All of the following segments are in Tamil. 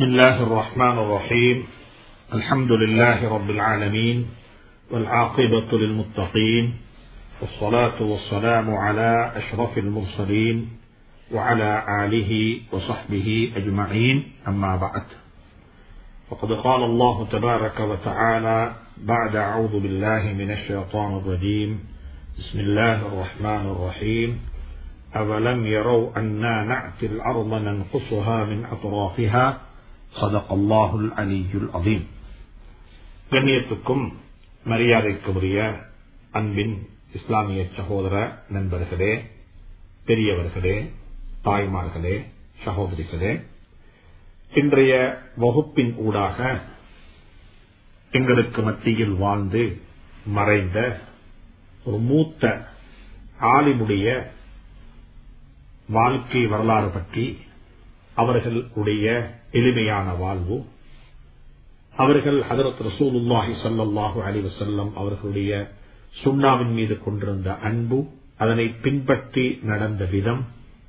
بسم الله الرحمن الرحيم الحمد لله رب العالمين والعاقبة للمتقين والصلاة والسلام على أشرف المرسلين وعلى آله وصحبه أجمعين أما بعد وقد قال الله تبارك وتعالى بعد أعوذ بالله من الشيطان الرجيم بسم الله الرحمن الرحيم أولم يروا أنا نأتي الأرض ننقصها من أطرافها صدق الله العلي العظيم கண்ணியத்துக்கும் மரியாதைக்கும் உரிய அன்பின் இஸ்லாமிய சகோதர நண்பர்களே பெரியவர்களே தாய்மார்களே சகோதரிகளே இன்றைய வகுப்பின் ஊடாக எங்களுக்கு மத்தியில் வாழ்ந்து மறைந்த ஒரு மூத்த ஆலிமுடைய வாழ்க்கை வரலாறு பற்றி அவர்களுடைய எளிமையான வாழ்வு அவர்கள் ஹதரத் ரசூலுல்லாஹி சல்லாஹு அலி வசல்லம் அவர்களுடைய சுண்ணாவின் மீது கொண்டிருந்த அன்பு அதனை பின்பற்றி நடந்த விதம்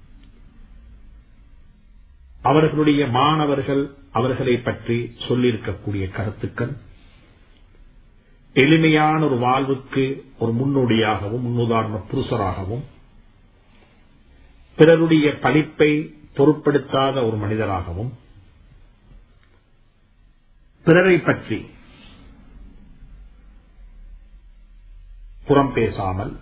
அவர்களுடைய மாணவர்கள் அவர்களை பற்றி சொல்லியிருக்கக்கூடிய கருத்துக்கள் எளிமையான ஒரு வாழ்வுக்கு ஒரு முன்னோடியாகவும் முன்னுதாரண புருஷராகவும் பிறருடைய படிப்பை பொருட்படுத்தாத ஒரு மனிதராகவும் பிறரை பற்றி புறம் பேசாமல்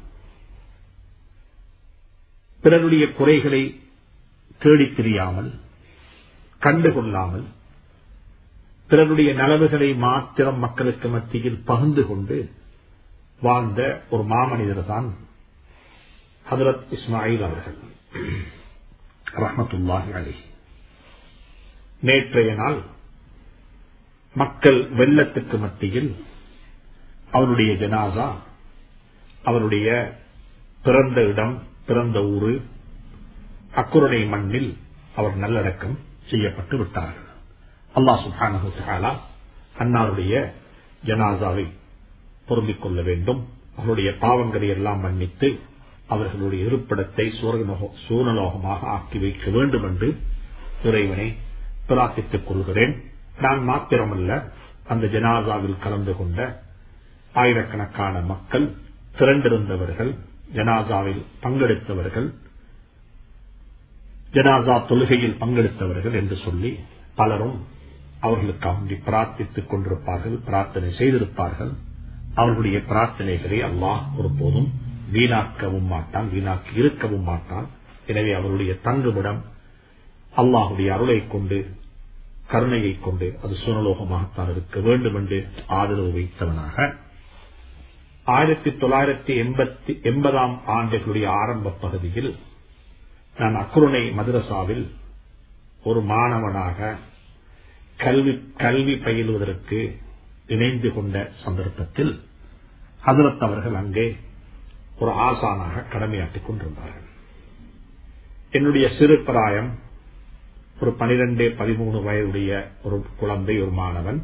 பிறருடைய குறைகளை தேடித் தெரியாமல் கண்டுகொள்ளாமல் பிறருடைய நலவுகளை மாத்திரம் மக்களுக்கு மத்தியில் பகிர்ந்து கொண்டு வாழ்ந்த ஒரு மாமனிதர் தான் ஹதரத் இஸ்மாயில் அவர்கள் ரஹமத்துல்லாஹி அலி நேற்றைய நாள் மக்கள் வெள்ளத்துக்கு மத்தியில் அவருடைய ஜனாசா அவருடைய பிறந்த இடம் பிறந்த ஊரு அக்குரணை மண்ணில் அவர் நல்லடக்கம் செய்யப்பட்டு விட்டார்கள் அல்லா சுஹானா அன்னாருடைய ஜனாசாவை பொருந்திக் கொள்ள வேண்டும் அவருடைய பாவங்களை எல்லாம் மன்னித்து அவர்களுடைய இருப்பிடத்தை சூனலோகமாக ஆக்கி வைக்க வேண்டும் என்று இறைவனை பிரார்த்தித்துக் கொள்கிறேன் நான் மாத்திரமல்ல அந்த ஜனாசாவில் கலந்து கொண்ட ஆயிரக்கணக்கான மக்கள் திரண்டிருந்தவர்கள் ஜனாசாவில் பங்கெடுத்தவர்கள் ஜனாசா தொழுகையில் பங்கெடுத்தவர்கள் என்று சொல்லி பலரும் அவர்களுக்காக பிரார்த்தித்துக் கொண்டிருப்பார்கள் பிரார்த்தனை செய்திருப்பார்கள் அவர்களுடைய பிரார்த்தனைகளை அல்லாஹ் ஒருபோதும் வீணாக்கவும் மாட்டான் வீணாக்கி இருக்கவும் மாட்டான் எனவே அவருடைய தங்குமிடம் அல்லாஹுடைய அருளை கொண்டு கருணையை கொண்டு அது சுனலோகமாகத்தான் இருக்க வேண்டும் என்று ஆதரவு வைத்தவனாக ஆயிரத்தி தொள்ளாயிரத்தி எண்பத்தி எண்பதாம் ஆண்டுகளுடைய ஆரம்ப பகுதியில் நான் அக்குருணை மதுரசாவில் ஒரு மாணவனாக கல்வி கல்வி பயிலுவதற்கு இணைந்து கொண்ட சந்தர்ப்பத்தில் ஹசரத் அவர்கள் அங்கே ஒரு ஆசானாக கடமையாற்றிக் கொண்டிருந்தார்கள் என்னுடைய சிறு பிராயம் ஒரு பனிரெண்டு பதிமூணு வயதுடைய ஒரு குழந்தை ஒரு மாணவன்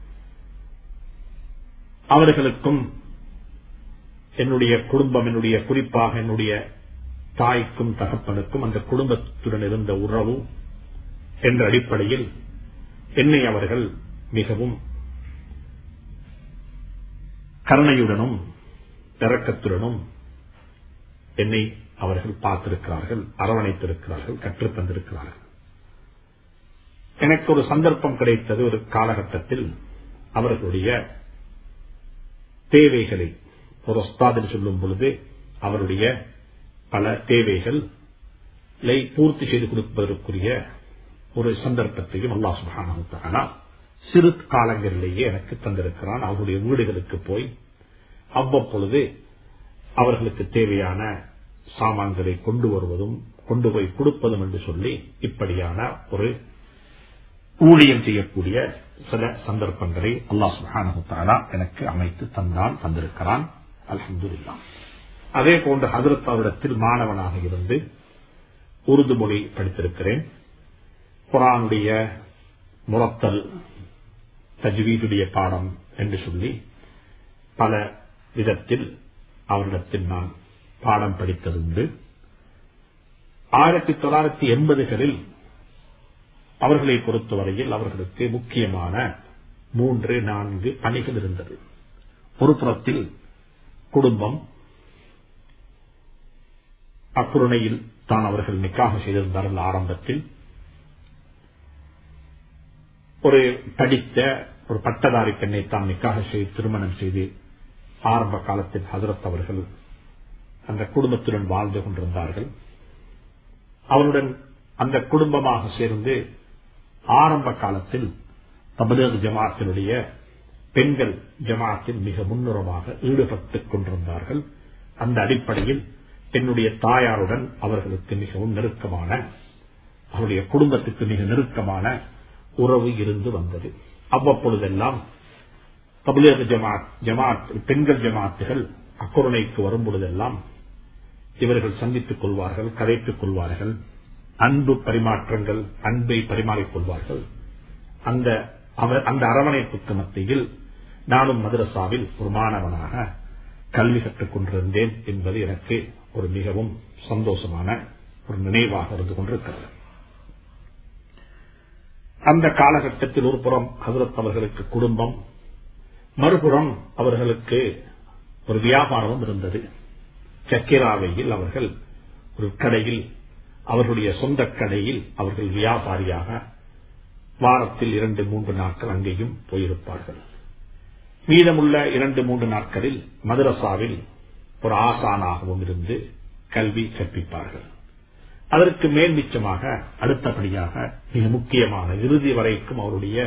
அவர்களுக்கும் என்னுடைய குடும்பம் என்னுடைய குறிப்பாக என்னுடைய தாய்க்கும் தகப்பனுக்கும் அந்த குடும்பத்துடன் இருந்த உறவு என்ற அடிப்படையில் என்னை அவர்கள் மிகவும் கருணையுடனும் இறக்கத்துடனும் என்னை அவர்கள் பார்த்திருக்கிறார்கள் அரவணைத்திருக்கிறார்கள் கற்றுத்தந்திருக்கிறார்கள் எனக்கு ஒரு சந்தர்ப்பம் கிடைத்தது ஒரு காலகட்டத்தில் அவர்களுடைய தேவைகளை ஒரு ஒஸ்தாதில் சொல்லும் பொழுது அவருடைய பல தேவைகள் பூர்த்தி செய்து கொடுப்பதற்குரிய ஒரு சந்தர்ப்பத்தையும் அல்லா சுபானா சிறு காலங்களிலேயே எனக்கு தந்திருக்கிறான் அவருடைய வீடுகளுக்கு போய் அவ்வப்பொழுது அவர்களுக்கு தேவையான சாமான்களை கொண்டு வருவதும் கொண்டு போய் கொடுப்பதும் என்று சொல்லி இப்படியான ஒரு ஊழியம் செய்யக்கூடிய சில சந்தர்ப்பங்களை அல்லா சுஹானா எனக்கு அமைத்து தந்தான் தந்திருக்கிறான் அலமதுல்லா அதே போன்று ஹசரத்தாவிடத்தில் மாணவனாக இருந்து உருது மொழி படித்திருக்கிறேன் குரானுடைய முரத்தல் தஜ்வீதுடைய பாடம் என்று சொல்லி பல விதத்தில் அவரிடத்தில் நான் பாடம் படித்ததுண்டு ஆயிரத்தி தொள்ளாயிரத்தி எண்பதுகளில் அவர்களை பொறுத்தவரையில் அவர்களுக்கு முக்கியமான மூன்று நான்கு பணிகள் இருந்தது ஒரு புறத்தில் குடும்பம் அக்குருணையில் தான் அவர்கள் நிக்காக செய்திருந்தார்கள் ஆரம்பத்தில் ஒரு படித்த ஒரு பட்டதாரி பெண்ணை தான் நிக்காக செய்து திருமணம் செய்து ஆரம்ப காலத்தில் ஹசரத் அவர்கள் அந்த குடும்பத்துடன் வாழ்ந்து கொண்டிருந்தார்கள் அவருடன் அந்த குடும்பமாக சேர்ந்து ஆரம்ப காலத்தில் தபலேக் ஜமாத்தினுடைய பெண்கள் ஜமாத்தில் மிக முன்னுரமாக ஈடுபட்டுக் கொண்டிருந்தார்கள் அந்த அடிப்படையில் என்னுடைய தாயாருடன் அவர்களுக்கு மிகவும் நெருக்கமான அவருடைய குடும்பத்துக்கு மிக நெருக்கமான உறவு இருந்து வந்தது அவ்வப்பொழுதெல்லாம் தபுலேக ஜமாத் ஜமாத் பெண்கள் ஜமாத்துகள் அக்குரணைக்கு வரும் பொழுதெல்லாம் இவர்கள் சந்தித்துக் கொள்வார்கள் கதைத்துக் கொள்வார்கள் அன்பு பரிமாற்றங்கள் அன்பை பரிமாறிக் கொள்வார்கள் அந்த அந்த அரவணைப்புக்கு மத்தியில் நானும் மதரசாவில் ஒரு மாணவனாக கல்வி கற்றுக் கொண்டிருந்தேன் என்பது எனக்கு ஒரு மிகவும் சந்தோஷமான ஒரு நினைவாக இருந்து கொண்டிருக்கிறது அந்த காலகட்டத்தில் ஒரு புறம் ஹசரத் அவர்களுக்கு குடும்பம் மறுபுறம் அவர்களுக்கு ஒரு வியாபாரமும் இருந்தது சக்கிராவையில் அவர்கள் ஒரு கடையில் அவர்களுடைய சொந்த கடையில் அவர்கள் வியாபாரியாக வாரத்தில் இரண்டு மூன்று நாட்கள் அங்கேயும் போயிருப்பார்கள் மீதமுள்ள இரண்டு மூன்று நாட்களில் மதரசாவில் ஒரு ஆசானாகவும் இருந்து கல்வி கற்பிப்பார்கள் அதற்கு மேல் மிச்சமாக அடுத்தபடியாக மிக முக்கியமான இறுதி வரைக்கும் அவருடைய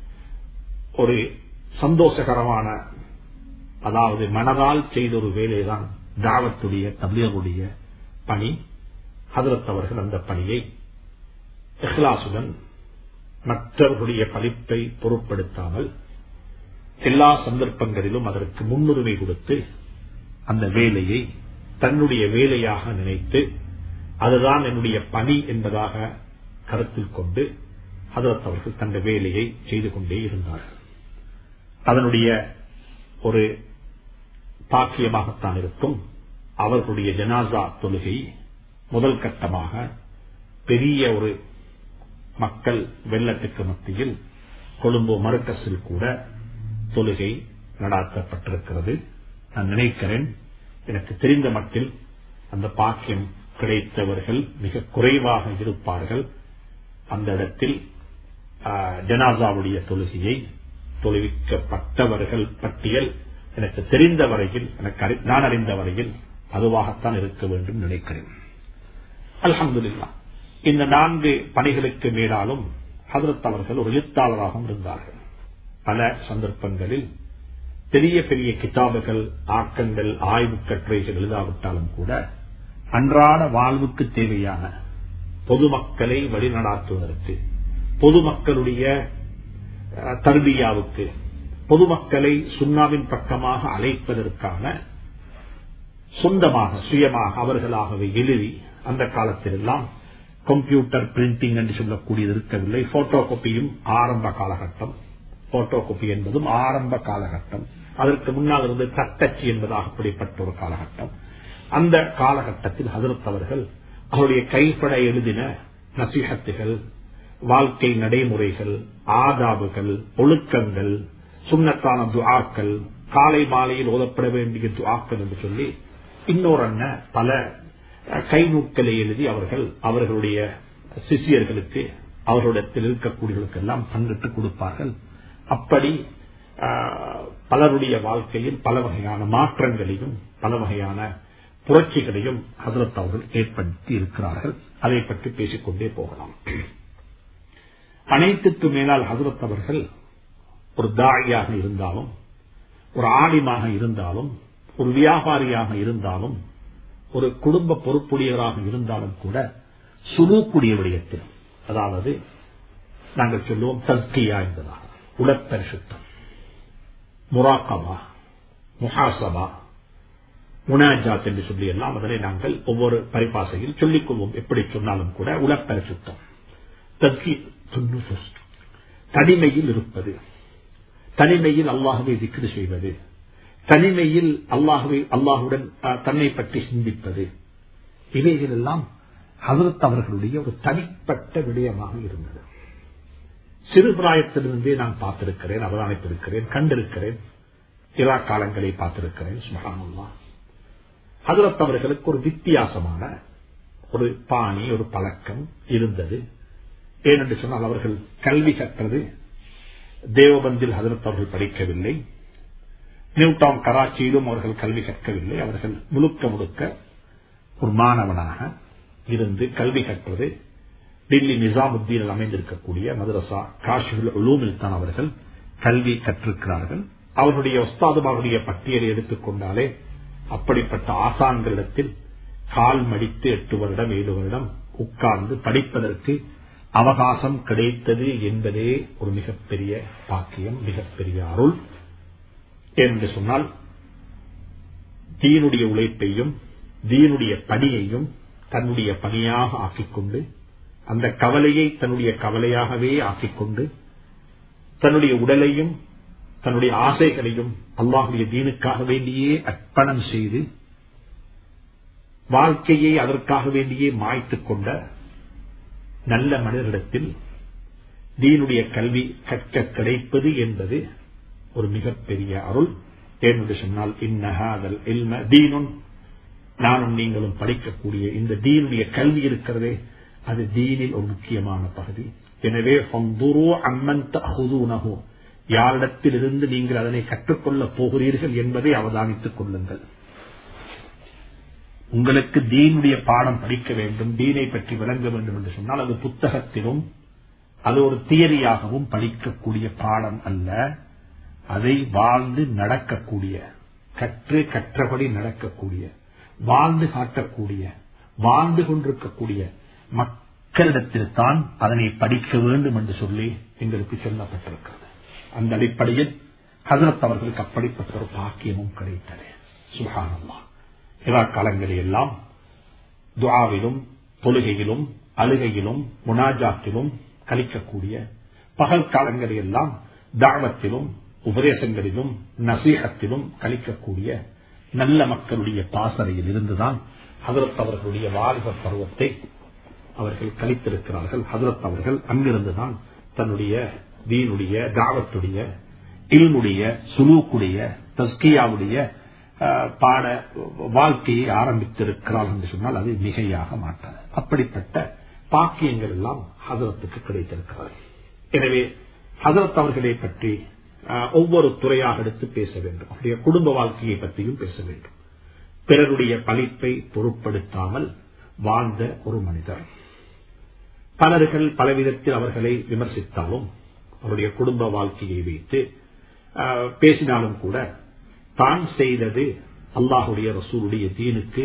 ஒரு சந்தோஷகரமான அதாவது மனதால் செய்த ஒரு வேலைதான் தாவத்துடைய தபியருடைய பணி ஹதரத் அவர்கள் அந்த பணியை இஹ்லாசுடன் மற்றவர்களுடைய படிப்பை பொருட்படுத்தாமல் எல்லா சந்தர்ப்பங்களிலும் அதற்கு முன்னுரிமை கொடுத்து அந்த வேலையை தன்னுடைய வேலையாக நினைத்து அதுதான் என்னுடைய பணி என்பதாக கருத்தில் கொண்டு ஹதரத் அவர்கள் தந்த வேலையை செய்து கொண்டே இருந்தார்கள் அதனுடைய ஒரு பாக்கியமாகத்தான் இருக்கும் அவர்களுடைய ஜனாசா தொழுகை முதல் கட்டமாக பெரிய ஒரு மக்கள் வெள்ளத்துக்கு மத்தியில் கொழும்பு மறுக்கஸில் கூட தொழுகை நடாத்தப்பட்டிருக்கிறது நான் நினைக்கிறேன் எனக்கு தெரிந்த மட்டில் அந்த பாக்கியம் கிடைத்தவர்கள் மிக குறைவாக இருப்பார்கள் அந்த இடத்தில் ஜனாசாவுடைய தொழுகையை தொழுவிக்கப்பட்டவர்கள் பட்டியல் எனக்கு தெரிந்த வரையில் எனக்கு நான் அறிந்த வரையில் அதுவாகத்தான் இருக்க வேண்டும் நினைக்கிறேன் அல்ஹம்துல்லா இந்த நான்கு பணிகளுக்கு மேலாலும் ஹதரத் அவர்கள் ஒரு எழுத்தாளராகவும் இருந்தார்கள் பல சந்தர்ப்பங்களில் பெரிய பெரிய கிதாபுகள் ஆக்கங்கள் ஆய்வு கட்டுரைகள் எழுதாவிட்டாலும் கூட அன்றாட வாழ்வுக்கு தேவையான பொதுமக்களை வழிநடாத்துவதற்கு பொதுமக்களுடைய தர்பியாவுக்கு பொதுமக்களை சுண்ணாவின் பக்கமாக அழைப்பதற்கான சொந்தமாக சுயமாக அவர்களாகவே எழுதி அந்த காலத்தில் எல்லாம் கம்ப்யூட்டர் பிரிண்டிங் என்று சொல்லக்கூடியது இருக்கவில்லை போட்டோ காப்பியும் ஆரம்ப காலகட்டம் போட்டோ காப்பி என்பதும் ஆரம்ப காலகட்டம் அதற்கு முன்னால் இருந்து தட்டச்சு என்பதாக அப்படிப்பட்ட ஒரு காலகட்டம் அந்த காலகட்டத்தில் ஹசரத் அவர்கள் அவருடைய கைப்பட எழுதின நசிஹத்துகள் வாழ்க்கை நடைமுறைகள் ஆதாபுகள் ஒழுக்கங்கள் சுண்ணத்தான துஆக்கள் காலை மாலையில் ஓதப்பட வேண்டிய துஆக்கள் என்று சொல்லி இன்னொரு அண்ண பல கைநூட்களை எழுதி அவர்கள் அவர்களுடைய சிஷியர்களுக்கு அவர்களிடத்தில் இருக்கக்கூடியவர்களுக்கெல்லாம் பங்கிட்டு கொடுப்பார்கள் அப்படி பலருடைய வாழ்க்கையில் பல வகையான மாற்றங்களையும் பல வகையான புரட்சிகளையும் ஹசரத் அவர்கள் ஏற்படுத்தி இருக்கிறார்கள் அதை பற்றி பேசிக்கொண்டே போகலாம் அனைத்துக்கு மேலால் ஹசரத் அவர்கள் ஒரு தாழியாக இருந்தாலும் ஒரு ஆலிமாக இருந்தாலும் ஒரு வியாபாரியாக இருந்தாலும் ஒரு குடும்ப பொறுப்புடையவராக இருந்தாலும் கூட சுலூக்குடைய விடயத்தில் அதாவது நாங்கள் சொல்லுவோம் தஸ்கியா என்பதாக உடற்பரிசுத்தம் முராக்கபா முஹாசபா முனாஜாத் என்று சொல்லி எல்லாம் அதனை நாங்கள் ஒவ்வொரு பரிபாசையில் சொல்லிக் கொள்வோம் எப்படி சொன்னாலும் கூட உடற்பரிசுத்தம் தஸ்கி தனிமையில் இருப்பது தனிமையில் அல்லாஹுவை திக்ரு செய்வது தனிமையில் அல்லாஹுவை அல்லாஹுடன் தன்னை பற்றி சிந்திப்பது இவைகள் எல்லாம் ஹசரத் அவர்களுடைய ஒரு தனிப்பட்ட விடயமாக இருந்தது சிறு பிராயத்திலிருந்தே நான் பார்த்திருக்கிறேன் அவதானித்திருக்கிறேன் கண்டிருக்கிறேன் இரா காலங்களை பார்த்திருக்கிறேன் சுபகானல்லா ஹதரத் அவர்களுக்கு ஒரு வித்தியாசமான ஒரு பாணி ஒரு பழக்கம் இருந்தது ஏனென்று சொன்னால் அவர்கள் கல்வி கற்றது தேவபந்தில் ஹதரத் அவர்கள் படிக்கவில்லை நியூடவுன் கராச்சியிலும் அவர்கள் கல்வி கற்கவில்லை அவர்கள் முழுக்க முழுக்க ஒரு மாணவனாக இருந்து கல்வி கற்பது டில்லி நிசாமுத்தீனில் அமைந்திருக்கக்கூடிய மதரசா காஷிபுல் உலூமில் தான் அவர்கள் கல்வி கற்றிருக்கிறார்கள் அவருடைய ஒஸ்தாதுமாவுடைய பட்டியலை எடுத்துக்கொண்டாலே அப்படிப்பட்ட ஆசான்களிடத்தில் கால் மடித்து எட்டு வருடம் ஏழு வருடம் உட்கார்ந்து படிப்பதற்கு அவகாசம் கிடைத்தது என்பதே ஒரு மிகப்பெரிய பாக்கியம் மிகப்பெரிய அருள் என்று சொன்னால் தீனுடைய உழைப்பையும் தீனுடைய பணியையும் தன்னுடைய பணியாக ஆக்கிக்கொண்டு அந்த கவலையை தன்னுடைய கவலையாகவே ஆக்கிக்கொண்டு தன்னுடைய உடலையும் தன்னுடைய ஆசைகளையும் அல்லாஹுடைய தீனுக்காக வேண்டியே அர்ப்பணம் செய்து வாழ்க்கையை அதற்காக வேண்டியே மாய்த்துக் கொண்ட நல்ல மனிதரிடத்தில் தீனுடைய கல்வி கற்க கிடைப்பது என்பது ஒரு மிகப்பெரிய அருள் என்று சொன்னால் இன்னஹாதல் இல்ம தீனும் நானும் நீங்களும் படிக்கக்கூடிய இந்த தீனுடைய கல்வி இருக்கிறதே அது தீனில் ஒரு முக்கியமான பகுதி எனவே அம்மன் யாரிடத்தில் இருந்து நீங்கள் அதனை கற்றுக்கொள்ளப் போகிறீர்கள் என்பதை அவதானித்துக் கொள்ளுங்கள் உங்களுக்கு தீனுடைய பாடம் படிக்க வேண்டும் தீனை பற்றி விளங்க வேண்டும் என்று சொன்னால் அது புத்தகத்திலும் அது ஒரு தியரியாகவும் படிக்கக்கூடிய பாடம் அல்ல அதை வாழ்ந்து நடக்கக்கூடிய கற்று கற்றபடி நடக்கக்கூடிய வாழ்ந்து காட்டக்கூடிய வாழ்ந்து கொண்டிருக்கக்கூடிய மக்களிடத்தில் தான் அதனை படிக்க வேண்டும் என்று சொல்லி எங்களுக்கு சொல்லப்பட்டிருக்கிறது அந்த அடிப்படையில் ஹசரத் அவர்களுக்கு அப்படிப்பட்ட ஒரு பாக்கியமும் கிடைத்தது சுகானம்மா இரா காலங்களில் எல்லாம் துவாவிலும் தொழுகையிலும் அழுகையிலும் முனாஜாத்திலும் கழிக்கக்கூடிய பகல் காலங்களில் எல்லாம் தாவத்திலும் உபதேசங்களிலும் நசீகத்திலும் கழிக்கக்கூடிய நல்ல மக்களுடைய பாசறையில் இருந்துதான் ஹதரத் அவர்களுடைய வாலிப பருவத்தை அவர்கள் கழித்திருக்கிறார்கள் ஹதரத் அவர்கள் அங்கிருந்துதான் தன்னுடைய தீனுடைய தாவத்துடைய இல்முடைய சுலூக்குடைய தஸ்கியாவுடைய பாட வாழ்க்கையை ஆரம்பித்திருக்கிறார் என்று சொன்னால் அது மிகையாக மாட்டாது அப்படிப்பட்ட பாக்கியங்கள் எல்லாம் ஹதரத்துக்கு கிடைத்திருக்கிறது எனவே ஹதரத் அவர்களை பற்றி ஒவ்வொரு துறையாக எடுத்து பேச வேண்டும் அவருடைய குடும்ப வாழ்க்கையை பற்றியும் பேச வேண்டும் பிறருடைய பழிப்பை பொருட்படுத்தாமல் வாழ்ந்த ஒரு மனிதர் பலர்கள் பலவிதத்தில் அவர்களை விமர்சித்தாலும் அவருடைய குடும்ப வாழ்க்கையை வைத்து பேசினாலும் கூட தான் செய்தது அல்லாஹுடைய ரசூலுடைய தீனுக்கு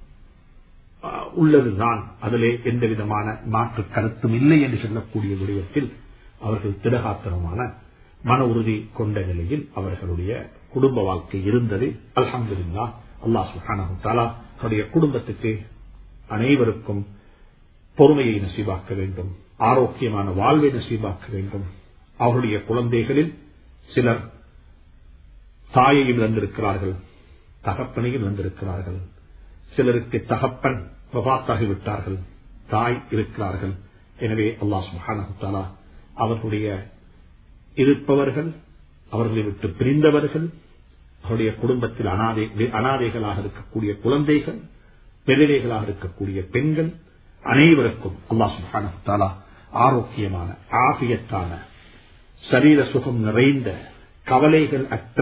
உள்ளதுதான் அதிலே எந்த விதமான மாற்று கருத்தும் இல்லை என்று சொல்லக்கூடிய விடயத்தில் அவர்கள் திடகாத்திரமான மன உறுதி கொண்ட நிலையில் அவர்களுடைய குடும்ப வாழ்க்கை இருந்தது அல்ஹம்துல்லா அல்லாஹ் சுஹானு தாலா அவருடைய குடும்பத்துக்கு அனைவருக்கும் பொறுமையை நசீபாக்க வேண்டும் ஆரோக்கியமான வாழ்வை நசீபாக்க வேண்டும் அவருடைய குழந்தைகளில் சிலர் தாயையும் இழந்திருக்கிறார்கள் தகப்பனையும் இழந்திருக்கிறார்கள் சிலருக்கு தகப்பன் விட்டார்கள் தாய் இருக்கிறார்கள் எனவே அல்லாஹ் சுஹானா அவர்களுடைய இருப்பவர்கள் அவர்களை விட்டு பிரிந்தவர்கள் அவருடைய குடும்பத்தில் அனாதை அனாதைகளாக இருக்கக்கூடிய குழந்தைகள் பெரிதைகளாக இருக்கக்கூடிய பெண்கள் அனைவருக்கும் அல்லாஹ் சுஹானா ஆரோக்கியமான ஆபியத்தான சரீர சுகம் நிறைந்த கவலைகள் அற்ற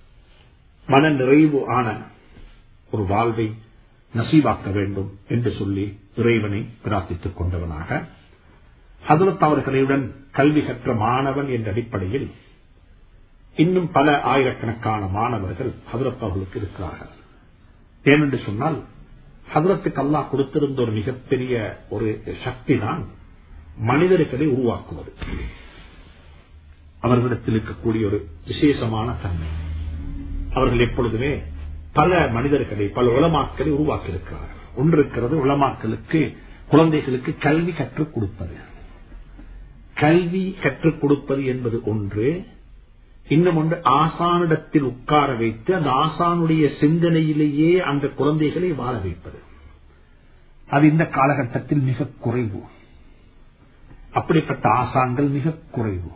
மன நிறைவு ஆன ஒரு வாழ்வை நசீவாக்க வேண்டும் என்று சொல்லி இறைவனை பிரார்த்தித்துக் கொண்டவனாக ஹதரத் அவர்களுடன் கல்வி கற்ற மாணவன் என்ற அடிப்படையில் இன்னும் பல ஆயிரக்கணக்கான மாணவர்கள் ஹதரத் அவர்களுக்கு இருக்கிறார்கள் ஏனென்று சொன்னால் ஹதரத்துக்கு அல்லாஹ் கொடுத்திருந்த ஒரு மிகப்பெரிய ஒரு சக்தி தான் மனிதர்களை உருவாக்குவது அவர்களிடத்தில் இருக்கக்கூடிய ஒரு விசேஷமான தன்மை அவர்கள் எப்பொழுதுமே பல மனிதர்களை பல உளமாக்களை உருவாக்கி இருக்கிறார்கள் ஒன்று இருக்கிறது உளமாக்களுக்கு குழந்தைகளுக்கு கல்வி கற்றுக் கொடுப்பது கல்வி கற்றுக் கொடுப்பது என்பது ஒன்று இன்னும் ஒன்று ஆசானிடத்தில் உட்கார வைத்து அந்த ஆசானுடைய சிந்தனையிலேயே அந்த குழந்தைகளை வாழ வைப்பது அது இந்த காலகட்டத்தில் மிக குறைவு அப்படிப்பட்ட ஆசான்கள் மிக குறைவு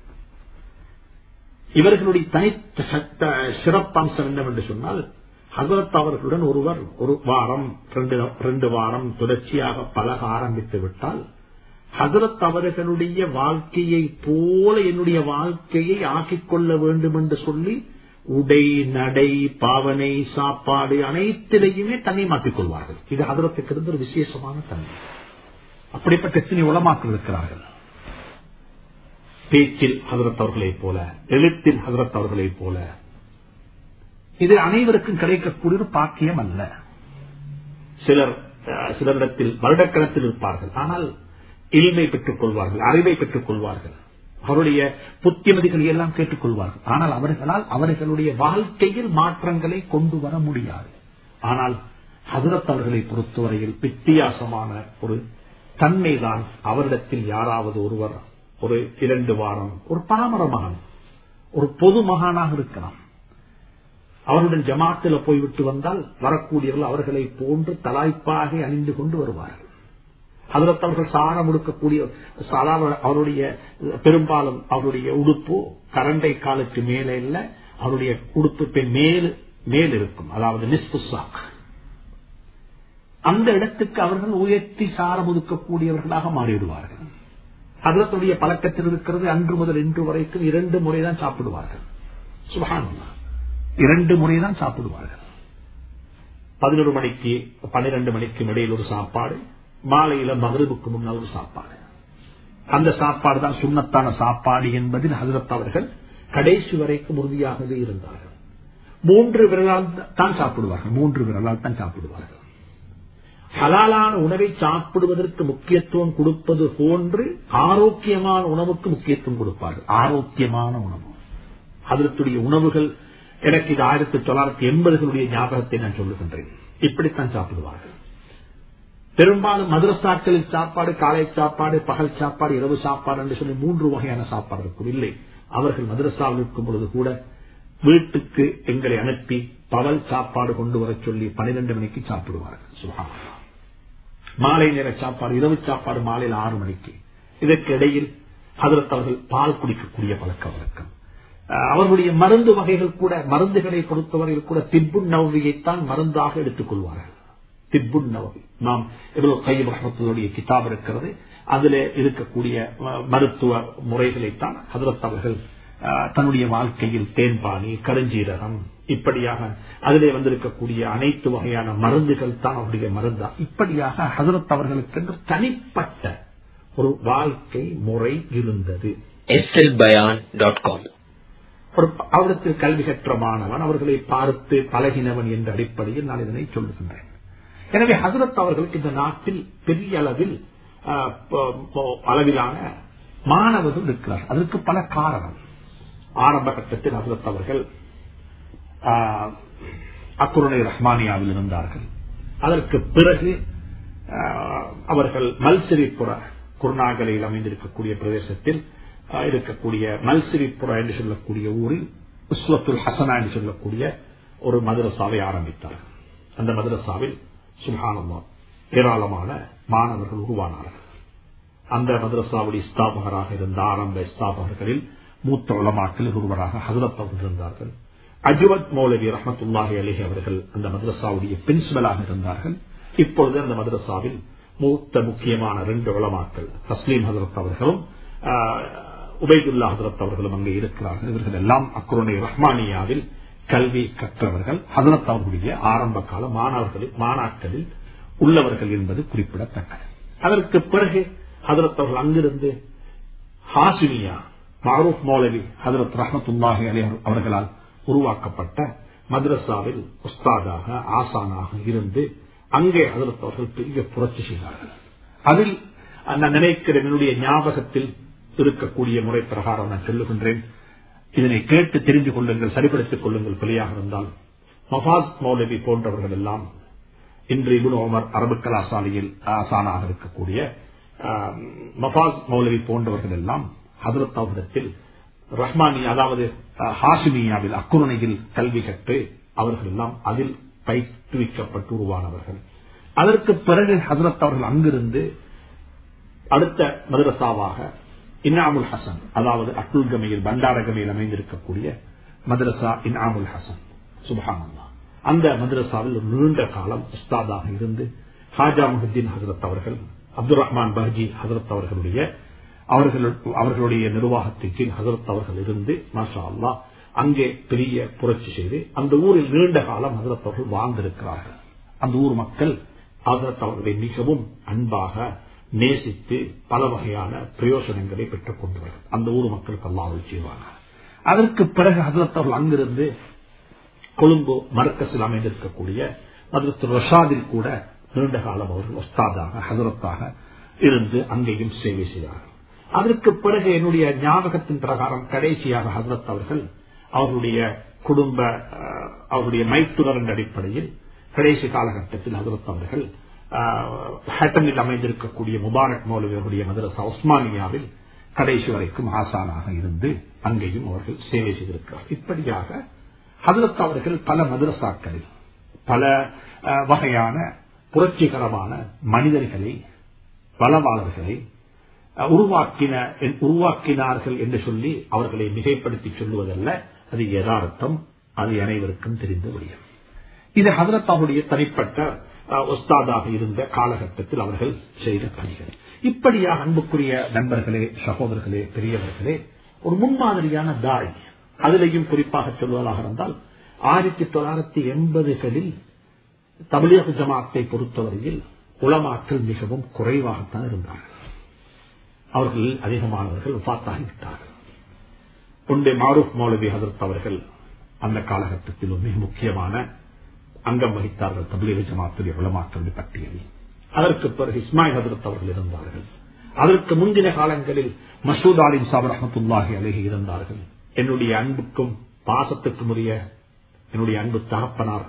இவர்களுடைய தனித்த சட்ட சிறப்பம்சம் என்னவென்று சொன்னால் ஹசரத் அவர்களுடன் ஒருவர் ஒரு வாரம் ரெண்டு வாரம் தொடர்ச்சியாக பழக ஆரம்பித்து விட்டால் ஹசரத் அவர்களுடைய வாழ்க்கையை போல என்னுடைய வாழ்க்கையை ஆக்கிக் கொள்ள வேண்டும் என்று சொல்லி உடை நடை பாவனை சாப்பாடு அனைத்திலையுமே தன்னை மாற்றிக் கொள்வார்கள் இது ஹதரத்துக்கு இருந்த ஒரு விசேஷமான தன்மை அப்படிப்பட்ட எத்தனை உளமாக்கள் இருக்கிறார்கள் பேச்சில் ஹதரத் அவர்களைப் போல எழுத்தில் ஹதரத் அவர்களைப் போல இது அனைவருக்கும் கிடைக்கக்கூடிய ஒரு பாக்கியம் அல்ல சிலர் சிலரிடத்தில் வருடக்கணத்தில் இருப்பார்கள் ஆனால் இல்மை பெற்றுக் கொள்வார்கள் அறிவை பெற்றுக் கொள்வார்கள் அவருடைய புத்திமதிகளை எல்லாம் கேட்டுக்கொள்வார்கள் ஆனால் அவர்களால் அவர்களுடைய வாழ்க்கையில் மாற்றங்களை கொண்டு வர முடியாது ஆனால் ஹசரத் அவர்களை பொறுத்தவரையில் வித்தியாசமான ஒரு தன்மைதான் அவரிடத்தில் யாராவது ஒருவர் ஒரு இரண்டு வாரம் ஒரு பாமர மகன் ஒரு பொது மகானாக இருக்கலாம் அவருடன் ஜமாத்தில் போய்விட்டு வந்தால் வரக்கூடியவர்கள் அவர்களை போன்று தலாய்ப்பாக அணிந்து கொண்டு வருவார்கள் அதற்கு அவர்கள் சாரம் உடுக்கக்கூடிய அவருடைய பெரும்பாலும் அவருடைய உடுப்பு கரண்டை காலுக்கு மேலே இல்ல அவருடைய உடுப்பு மேல் மேல் இருக்கும் அதாவது நிஸ்புசாக் அந்த இடத்துக்கு அவர்கள் உயர்த்தி சாரம் ஒதுக்கக்கூடியவர்களாக மாறிவிடுவார்கள் அதற்குடைய பழக்கத்தில் இருக்கிறது அன்று முதல் இன்று வரைக்கும் இரண்டு முறைதான் சாப்பிடுவார்கள் சுபானந்தா இரண்டு முறைதான் சாப்பிடுவார்கள் பதினொரு மணிக்கு பன்னிரண்டு மணிக்கு இடையில் ஒரு சாப்பாடு மாலையில மகரிபுக்கு முன்னால் ஒரு சாப்பாடு அந்த சாப்பாடு தான் சுண்ணத்தான சாப்பாடு என்பதில் ஹசரத் அவர்கள் கடைசி வரைக்கும் உறுதியாகவே இருந்தார்கள் மூன்று விரலால் தான் சாப்பிடுவார்கள் மூன்று விரலால் தான் சாப்பிடுவார்கள் ஹலாலான உணவை சாப்பிடுவதற்கு முக்கியத்துவம் கொடுப்பது போன்று ஆரோக்கியமான உணவுக்கு முக்கியத்துவம் கொடுப்பார்கள் ஆரோக்கியமான உணவு அதற்குரிய உணவுகள் எனக்கு இது ஆயிரத்தி தொள்ளாயிரத்தி எண்பதுகளுடைய ஞாபகத்தை நான் சொல்லுகின்றேன் இப்படித்தான் சாப்பிடுவார்கள் பெரும்பாலும் மதுரசாக்களில் சாப்பாடு காலை சாப்பாடு பகல் சாப்பாடு இரவு சாப்பாடு என்று சொல்லி மூன்று வகையான சாப்பாடு இருக்கும் இல்லை அவர்கள் மதுரசாவில் இருக்கும் பொழுது கூட வீட்டுக்கு எங்களை அனுப்பி பகல் சாப்பாடு கொண்டு வர சொல்லி பனிரெண்டு மணிக்கு சாப்பிடுவார்கள் சுகான் மாலை நேர சாப்பாடு இரவு சாப்பாடு மாலையில் ஆறு மணிக்கு இதற்கு இடையில் அதற்கு அவர்கள் பால் குடிக்கக்கூடிய பழக்க வழக்கம் அவர்களுடைய மருந்து வகைகள் கூட மருந்துகளை பொறுத்தவரையில் கூட திப்பு நவவியைத்தான் மருந்தாக எடுத்துக் கொள்வார்கள் திப்பு நவவி நாம் எவ்வளவு கையம் ரஹமத்துடைய கிதாப் இருக்கிறது அதில் இருக்கக்கூடிய மருத்துவ முறைகளைத்தான் ஹதரத் அவர்கள் தன்னுடைய வாழ்க்கையில் தேன்பானி கருஞ்சீரகம் இப்படியாக அதிலே வந்திருக்கக்கூடிய அனைத்து வகையான மருந்துகள் தான் அவருடைய மருந்தா இப்படியாக ஹசரத் அவர்களுக்கு என்று தனிப்பட்ட ஒரு வாழ்க்கை முறை இருந்தது அவரிடத்தில் கல்வி கற்ற மாணவன் அவர்களை பார்த்து பழகினவன் என்ற அடிப்படையில் நான் இதனை சொல்லுகின்றேன் எனவே ஹசரத் அவர்களுக்கு இந்த நாட்டில் பெரிய அளவில் அளவிலான மாணவர்கள் இருக்கிறார் அதற்கு பல காரணம் ஆரம்ப கட்டத்தில் ஹசரத் அவர்கள் அக்குருணை ரஹ்மானியாவில் இருந்தார்கள் அதற்கு பிறகு அவர்கள் மல்சிரிப்புற குருநாகலையில் அமைந்திருக்கக்கூடிய பிரதேசத்தில் இருக்கக்கூடிய மல்சிரிப்புற என்று சொல்லக்கூடிய ஊரில் உஸ்வத்துல் ஹசனா என்று சொல்லக்கூடிய ஒரு மதரசாவை ஆரம்பித்தார்கள் அந்த மதரசாவில் சுல்ஹானம்மா ஏராளமான மாணவர்கள் உருவானார்கள் அந்த மதரசாவுடைய ஸ்தாபகராக இருந்த ஆரம்ப ஸ்தாபகர்களில் மூத்த உலமாக்கள் ஒருவராக ஹசரத் அவர்கள் இருந்தார்கள் அஜுவத் மௌலவி ரஹமத்துல்லாஹி அலிஹி அவர்கள் அந்த மதரசாவுடைய பிரின்சிபலாக இருந்தார்கள் இப்பொழுது அந்த மதரசாவில் மூத்த முக்கியமான ரெண்டு உளமாக்கள் தஸ்லீம் ஹசரத் அவர்களும் உபைதுல்லா ஹசரத் அவர்களும் அங்கே இருக்கிறார்கள் இவர்கள் எல்லாம் அக்ரோனை ரஹ்மானியாவில் கல்வி கற்றவர்கள் ஹசரத் அவர்களுடைய ஆரம்ப கால மாணவர்களில் மாணாக்களில் உள்ளவர்கள் என்பது குறிப்பிடத்தக்கது அதற்கு பிறகு ஹசரத் அவர்கள் அங்கிருந்து ஹாசினியா மாரூப் மௌலவி ஹசரத் ரஹமத்துல்லாஹி அலி அவர்களால் உருவாக்கப்பட்ட மദ്രസാவில் உஸ்தாதாக ஆசானாக இருந்து அங்கே ஹசரத் அவர்கள் பெரிய புரட்சி செய்தார்கள் அதில் நான் நினைக்கிறேன் என்னுடைய ஞாபகத்தில் இருக்கக்கூடிய முறை பிரகாரம் நான் சொல்லுகின்றேன் இதனை கேட்டு தெரிந்து கொள்ளுங்கள் சரிப்படுத்திக் கொள்ளுங்கள் பிழையாக இருந்தால் மஃபாஸ் மௌலவி போன்றவர்கள் எல்லாம் இன்று இபுன் ஓமர் அரபு கலாசாலையில் ஆசானாக இருக்கக்கூடிய மஃபாஸ் மௌலவி போன்றவர்கள் எல்லாம் ஹதரத் அவரிடத்தில் ரஹ்மானி அதாவது ஹாசிமியாவில் அக்குரணையில் கல்வி கற்று அவர்கள் எல்லாம் அதில் பயிற்றுவிக்கப்பட்டு உருவானவர்கள் அதற்கு பிறகு ஹசரத் அவர்கள் அங்கிருந்து அடுத்த மதரசாவாக இன்னாமுல் ஹசன் அதாவது அட்டுல்கமையில் பண்டாரகமையில் அமைந்திருக்கக்கூடிய மதரசா இன்னாமுல் ஹசன் சுபஹானல்லா அந்த மதரசாவில் ஒரு நீண்ட காலம் உஸ்தாதாக இருந்து ஹாஜா முஹுத்தீன் ஹசரத் அவர்கள் அப்துல் ரஹ்மான் பஹஜி ஹசரத் அவர்களுடைய அவர்களுடைய நிர்வாகத்தின் கீழ் ஹசரத் அவர்கள் இருந்து மாஷா அல்லா அங்கே பெரிய புரட்சி செய்து அந்த ஊரில் நீண்ட காலம் ஹசரத் அவர்கள் வாழ்ந்திருக்கிறார்கள் அந்த ஊர் மக்கள் ஹசரத் அவர்களை மிகவும் அன்பாக நேசித்து பல வகையான பிரயோசனங்களை பெற்றுக் கொண்டவர்கள் அந்த ஊர் மக்களுக்கு அல்லாமல் செய்வாங்க அதற்கு பிறகு ஹசரத் அவர்கள் அங்கிருந்து கொழும்பு மரக்கசில் அமைந்திருக்கக்கூடிய அதற்கு ரஷாதில் கூட நீண்ட காலம் அவர்கள் ஒஸ்தாதாக ஹசரத்தாக இருந்து அங்கேயும் சேவை செய்தார்கள் அதற்கு பிறகு என்னுடைய ஞாபகத்தின் பிரகாரம் கடைசியாக ஹசரத் அவர்கள் அவர்களுடைய குடும்ப அவருடைய மைத்துனர் அடிப்படையில் கடைசி காலகட்டத்தில் ஹசரத் அவர்கள் ஹேட்டனில் அமைந்திருக்கக்கூடிய முபாரக் மௌலவியருடைய மதரசா உஸ்மானியாவில் கடைசி வரைக்கும் ஆசானாக இருந்து அங்கேயும் அவர்கள் சேவை செய்திருக்கிறார் இப்படியாக ஹசரத் அவர்கள் பல மதரசாக்களில் பல வகையான புரட்சிகரமான மனிதர்களை பலவாளர்களை உருவாக்கின உருவாக்கினார்கள் என்று சொல்லி அவர்களை மிகைப்படுத்தி சொல்லுவதல்ல அது யதார்த்தம் அது அனைவருக்கும் தெரிந்த முடியும் இது ஹசரத்தாவுடைய தனிப்பட்ட ஒஸ்தாதாக இருந்த காலகட்டத்தில் அவர்கள் செய்த பணிகள் இப்படியாக அன்புக்குரிய நண்பர்களே சகோதரர்களே பெரியவர்களே ஒரு முன்மாதிரியான தாய் அதிலையும் குறிப்பாக சொல்வதாக இருந்தால் ஆயிரத்தி தொள்ளாயிரத்தி எண்பதுகளில் தமிழக ஜமாத்தை பொறுத்தவரையில் உளமாக்கல் மிகவும் குறைவாகத்தான் இருந்தார்கள் அவர்கள் அதிகமானவர்கள் பார்த்தாகிவிட்டார்கள் ஒன்றை மாரூப் மௌலவி ஹசரத் அவர்கள் அந்த காலகட்டத்தில் மிக முக்கியமான அங்கம் வகித்தார்கள் தமிழக ஜமாத்துடைய உளமாக்கல் பட்டியலில் அதற்கு பிறகு இஸ்மாயில் ஹசரத் அவர்கள் இருந்தார்கள் அதற்கு முந்தின காலங்களில் மசூத் அலிம் சாப் ரஹமத்துல்லாஹி அழகி இருந்தார்கள் என்னுடைய அன்புக்கும் பாசத்துக்கும் உரிய என்னுடைய அன்பு தகப்பனார்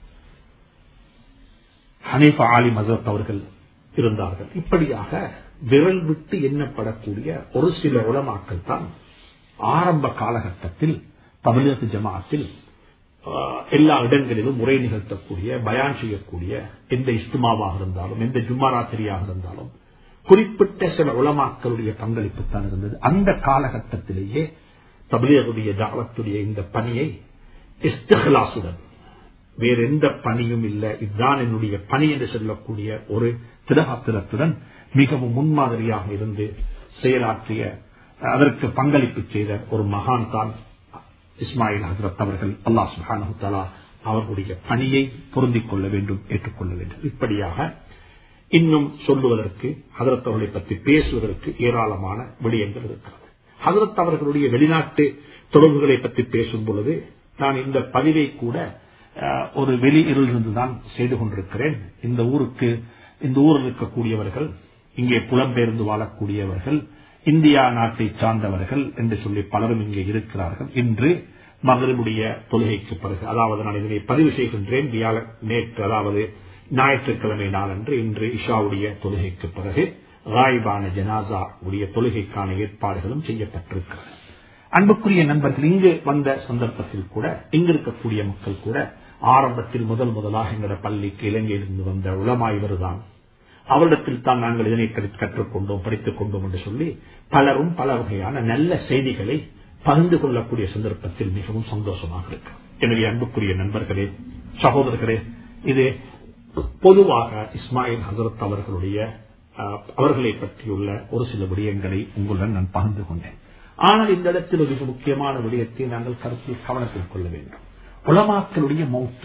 ஹனீஃபா ஆலிம் ஹசரத் அவர்கள் இருந்தார்கள் இப்படியாக விரல் விட்டு எண்ணப்படக்கூடிய ஒரு சில உளமாக்கள் தான் ஆரம்ப காலகட்டத்தில் தமிழக ஜமாத்தில் எல்லா இடங்களிலும் முறை நிகழ்த்தக்கூடிய பயான் செய்யக்கூடிய எந்த இஸ்துமாவாக இருந்தாலும் எந்த ஜும்மாராத்திரியாக இருந்தாலும் குறிப்பிட்ட சில உளமாக்களுடைய பங்களிப்பு தான் இருந்தது அந்த காலகட்டத்திலேயே தமிழகுடைய தாவத்துடைய இந்த பணியை இஸ்தகலாசுடன் வேற எந்த பணியும் இல்லை இதுதான் என்னுடைய பணி என்று சொல்லக்கூடிய ஒரு திடகாத்திரத்துடன் மிகவும் முன்மாதிரியாக இருந்து செயலாற்றிய அதற்கு பங்களிப்பு செய்த ஒரு மகான் தான் இஸ்மாயில் ஹசரத் அவர்கள் அல்லா சுஹானு தலா அவர்களுடைய பணியை பொருந்திக் கொள்ள வேண்டும் ஏற்றுக்கொள்ள வேண்டும் இப்படியாக இன்னும் சொல்லுவதற்கு ஹசரத் அவர்களை பற்றி பேசுவதற்கு ஏராளமான விடயங்கள் இருக்கிறது ஹசரத் அவர்களுடைய வெளிநாட்டு தொடர்புகளை பற்றி பேசும் பொழுது நான் இந்த பதிவை கூட ஒரு வெளியிலிருந்து தான் செய்து கொண்டிருக்கிறேன் இந்த ஊருக்கு இந்த ஊரில் இருக்கக்கூடியவர்கள் இங்கே புலம்பெயர்ந்து வாழக்கூடியவர்கள் இந்தியா நாட்டை சார்ந்தவர்கள் என்று சொல்லி பலரும் இங்கே இருக்கிறார்கள் இன்று மகளிருடைய தொழுகைக்கு பிறகு அதாவது நான் இதனை பதிவு செய்கின்றேன் நேற்று அதாவது ஞாயிற்றுக்கிழமை நாளன்று இன்று இஷாவுடைய தொழுகைக்கு பிறகு ராய்பான ஜனாசா உடைய தொழுகைக்கான ஏற்பாடுகளும் செய்யப்பட்டிருக்கிறது அன்புக்குரிய நண்பர்கள் இங்கு வந்த சந்தர்ப்பத்தில் கூட இங்கு இருக்கக்கூடிய மக்கள் கூட ஆரம்பத்தில் முதல் முதலாக எங்களோட பள்ளிக்கு இலங்கையிலிருந்து வந்த உளமாய்வர்தான் அவரிடத்தில் தான் நாங்கள் இதனை கற்றுக்கொண்டோம் படித்துக் கொண்டோம் என்று சொல்லி பலரும் பல வகையான நல்ல செய்திகளை பகிர்ந்து கொள்ளக்கூடிய சந்தர்ப்பத்தில் மிகவும் சந்தோஷமாக இருக்கு எனவே அன்புக்குரிய நண்பர்களே சகோதரர்களே இது பொதுவாக இஸ்மாயில் ஹசரத் அவர்களுடைய அவர்களை பற்றியுள்ள ஒரு சில விடயங்களை உங்களுடன் நான் பகிர்ந்து கொண்டேன் ஆனால் இந்த இடத்தில் மிக முக்கியமான விடயத்தை நாங்கள் கருத்தில் கவனத்தில் கொள்ள வேண்டும் உலமாக்களுடைய மௌத்து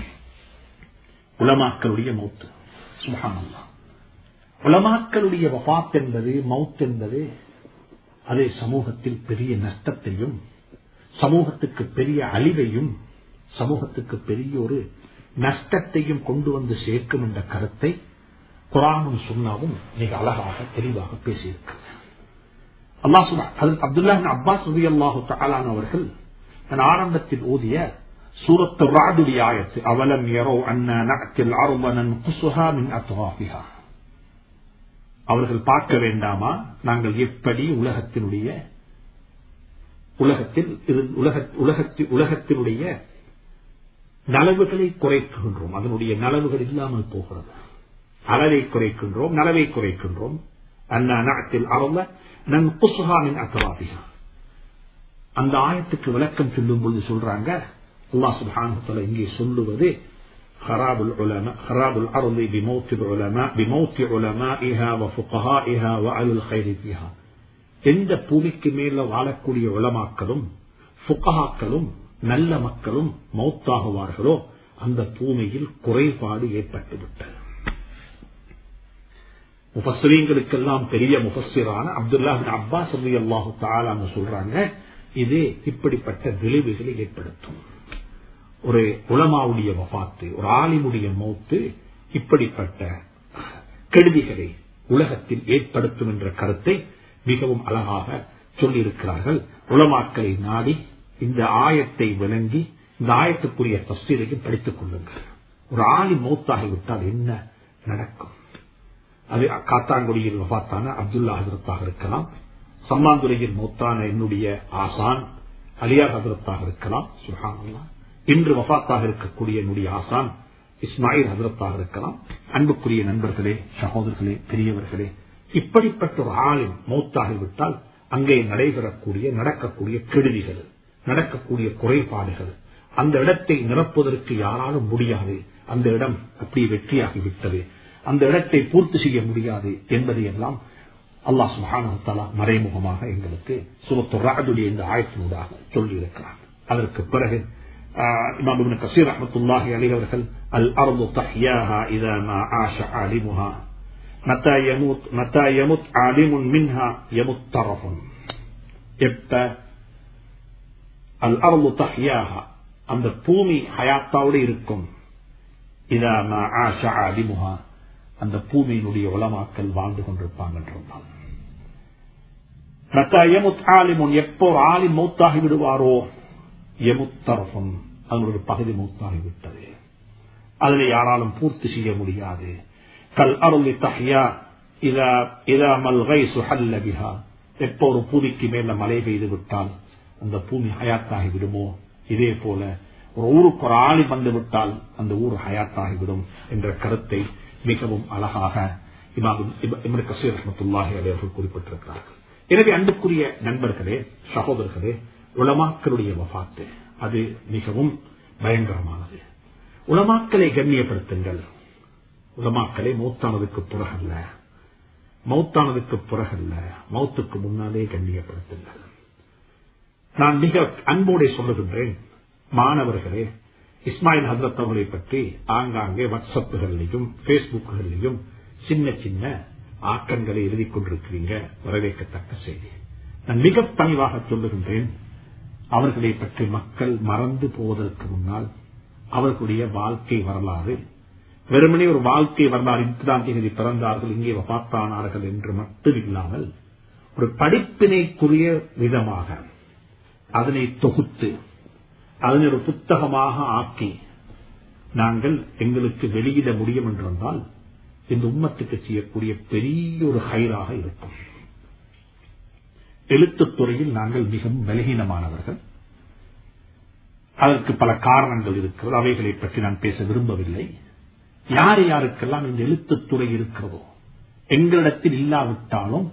உலமாக்களுடைய மௌத்து சுகானல்லா உலமாக்களுடைய வபாத் என்பது மவுத் என்பது அதே சமூகத்தில் பெரிய நஷ்டத்தையும் சமூகத்துக்கு பெரிய அழிவையும் சமூகத்துக்கு பெரிய ஒரு நஷ்டத்தையும் கொண்டு வந்து சேர்க்கும் என்ற கருத்தை குரானும் சுண்ணாவும் மிக அழகாக தெளிவாக பேசியிருக்கு அல்லாஹ் அப்துல்லா அப்பாஸ் ரவி அல்லாஹு தலான் அவர்கள் தன் ஆரம்பத்தில் ஓதிய சூரத்து ராடுடைய ஆயத்து அவலம் எரோ அண்ணா நகத்தில் ஆர்வனன் குசுஹா மின் அத்வாபிஹா அவர்கள் பார்க்க வேண்டாமா நாங்கள் எப்படி உலகத்தினுடைய உலகத்தில் உலகத்தினுடைய நலவுகளை குறைக்கின்றோம் அதனுடைய நலவுகள் இல்லாமல் போகிறது அளவை குறைக்கின்றோம் நலவை குறைக்கின்றோம் அண்ணா நாட்டில் அருள நன் குசுகாமின் அக்கவாதிகா அந்த ஆயத்துக்கு விளக்கம் சொல்லும் பொழுது சொல்றாங்க அல்லாஹ் சுப்ஹானஹு இங்கே சொல்லுவது خراب العلماء خراب الأرض بموت العلماء بموت علمائها وفقهائها وعلى الخير فيها எந்த பூமிக்கு மேல வாழக்கூடிய உலமாக்களும் புகஹாக்களும் நல்ல மக்களும் மௌத்தாகுவார்களோ அந்த பூமியில் குறைபாடு ஏற்பட்டு விட்டது முஃபஸ்ரீங்களுக்கெல்லாம் பெரிய முஃபஸ்ஸிரான அப்துல்லா அப்பாஸ் அல்லாஹு தாலான்னு சொல்றாங்க இது இப்படிப்பட்ட விளைவுகளை ஏற்படுத்தும் ஒரு உலமாவுடைய வபாத்து ஒரு ஆலிமுடைய மௌத்து இப்படிப்பட்ட கெடுதிகளை உலகத்தில் ஏற்படுத்தும் என்ற கருத்தை மிகவும் அழகாக சொல்லியிருக்கிறார்கள் உலமாக்களை நாடி இந்த ஆயத்தை விளங்கி இந்த ஆயத்துக்குரிய தஸ்தீரையும் படித்துக் கொள்ளுங்கள் ஒரு ஆளி மௌத்தாகிவிட்டால் என்ன நடக்கும் அது காத்தாங்குடியில் வபாத்தான அப்துல்லா ஹசரத்தாக இருக்கலாம் சம்மாந்துரையில் மௌத்தான என்னுடைய ஆசான் அலியா ஹசரத்தாக இருக்கலாம் சுஹானல்லா இன்று வபாத்தாக இருக்கக்கூடிய என்னுடைய ஆசான் இஸ்மாயில் ஹசரத்தாக இருக்கலாம் அன்புக்குரிய நண்பர்களே சகோதரர்களே பெரியவர்களே இப்படிப்பட்ட ஒரு ஆளின் மௌத்தாகிவிட்டால் அங்கே நடைபெறக்கூடிய நடக்கக்கூடிய கெடுதிகள் நடக்கக்கூடிய குறைபாடுகள் அந்த இடத்தை நிரப்புவதற்கு யாராலும் முடியாது அந்த இடம் அப்படியே வெற்றியாகிவிட்டது அந்த இடத்தை பூர்த்தி செய்ய முடியாது என்பதையெல்லாம் அல்லாஹ் சுஹானா மறைமுகமாக எங்களுக்கு சுரத்துடைய இந்த ஆயத்தினூடாக சொல்லியிருக்கிறார் அதற்கு பிறகு இமாம் இப்னு கசீர் ரஹ்மத்துல்லாஹி அலைஹி அவர்கள் அல் அர்து தஹ்யாஹா இதா மா ஆஷ ஆலிமுஹா மத்தா யமுத் மத்தா யமுத் ஆலிமுன் மின்ஹா யமுத் தரஃபுன் எப்ப அல் அர்து தஹ்யாஹா அந்த பூமி ஹயாத்தாவோடு இருக்கும் இதா மா ஆஷ ஆலிமுஹா அந்த பூமியினுடைய உலமாக்கல் வாழ்ந்து கொண்டிருப்பாங்க என்றால் மத்தா யமுத் ஆலிமுன் எப்போ ஆலிம் மௌத்தாகி விடுவாரோ எமுத்தரஃபும் அதனுடைய பகுதி மூத்தாகிவிட்டது அதனை யாராலும் பூர்த்தி செய்ய முடியாது கல் அருளி தஹ்யா இதா மல்கை சுஹல்ல பிஹா எப்போ ஒரு பூமிக்கு மேல மழை பெய்து விட்டால் அந்த பூமி ஹயாத்தாகி விடுமோ இதே போல ஒரு ஊருக்கு ஒரு ஆளி வந்து விட்டால் அந்த ஊர் ஹயாத்தாகிவிடும் என்ற கருத்தை மிகவும் அழகாக இமாம் கசீர் ரஹமத்துல்லாஹி அவர்கள் குறிப்பிட்டிருக்கிறார்கள் எனவே அன்புக்குரிய நண்பர்களே சகோதரர்களே உலமாக்களுடைய வபாத்து அது மிகவும் பயங்கரமானது உலமாக்களை கண்ணியப்படுத்துங்கள் உலமாக்களை மௌத்தானதுக்கு பிறகல்ல மௌத்தானதுக்கு பிறகல்ல மௌத்துக்கு முன்னாலே கண்ணியப்படுத்துங்கள் நான் மிக அன்போടെ சொல்லுகின்றேன் மாணவர்களே இஸ்மாயில் ஹசரத் அவர்களை பற்றி ஆங்காங்கே வாட்ஸ்அப்புகளிலையும் பேஸ்புக்குகளிலையும் சின்ன சின்ன ஆக்கங்களை எழுதிக் கொண்டிருக்கிறீங்க வரவேற்கத்தக்க செய்தி நான் மிக பணிவாக சொல்லுகின்றேன் அவர்களை பற்றி மக்கள் மறந்து போவதற்கு முன்னால் அவர்களுடைய வாழ்க்கை வரலாறு வெறுமனே ஒரு வாழ்க்கை வரலாறு இத்தனாம் தேதி பிறந்தார்கள் இங்கே வபாத்தானார்கள் என்று மட்டும் இல்லாமல் ஒரு படிப்பினைக்குரிய விதமாக அதனை தொகுத்து அதனை ஒரு புத்தகமாக ஆக்கி நாங்கள் எங்களுக்கு வெளியிட முடியும் என்றிருந்தால் இந்த உம்மத்துக்கு செய்யக்கூடிய பெரிய ஒரு ஹைராக இருக்கும் எழுத்துத் துறையில் நாங்கள் மிகவும் பலகீனமானவர்கள் அதற்கு பல காரணங்கள் இருக்கிறது அவைகளை பற்றி நான் பேச விரும்பவில்லை யார் யாருக்கெல்லாம் இந்த எழுத்துத் துறை இருக்கிறதோ எங்களிடத்தில் இல்லாவிட்டாலும்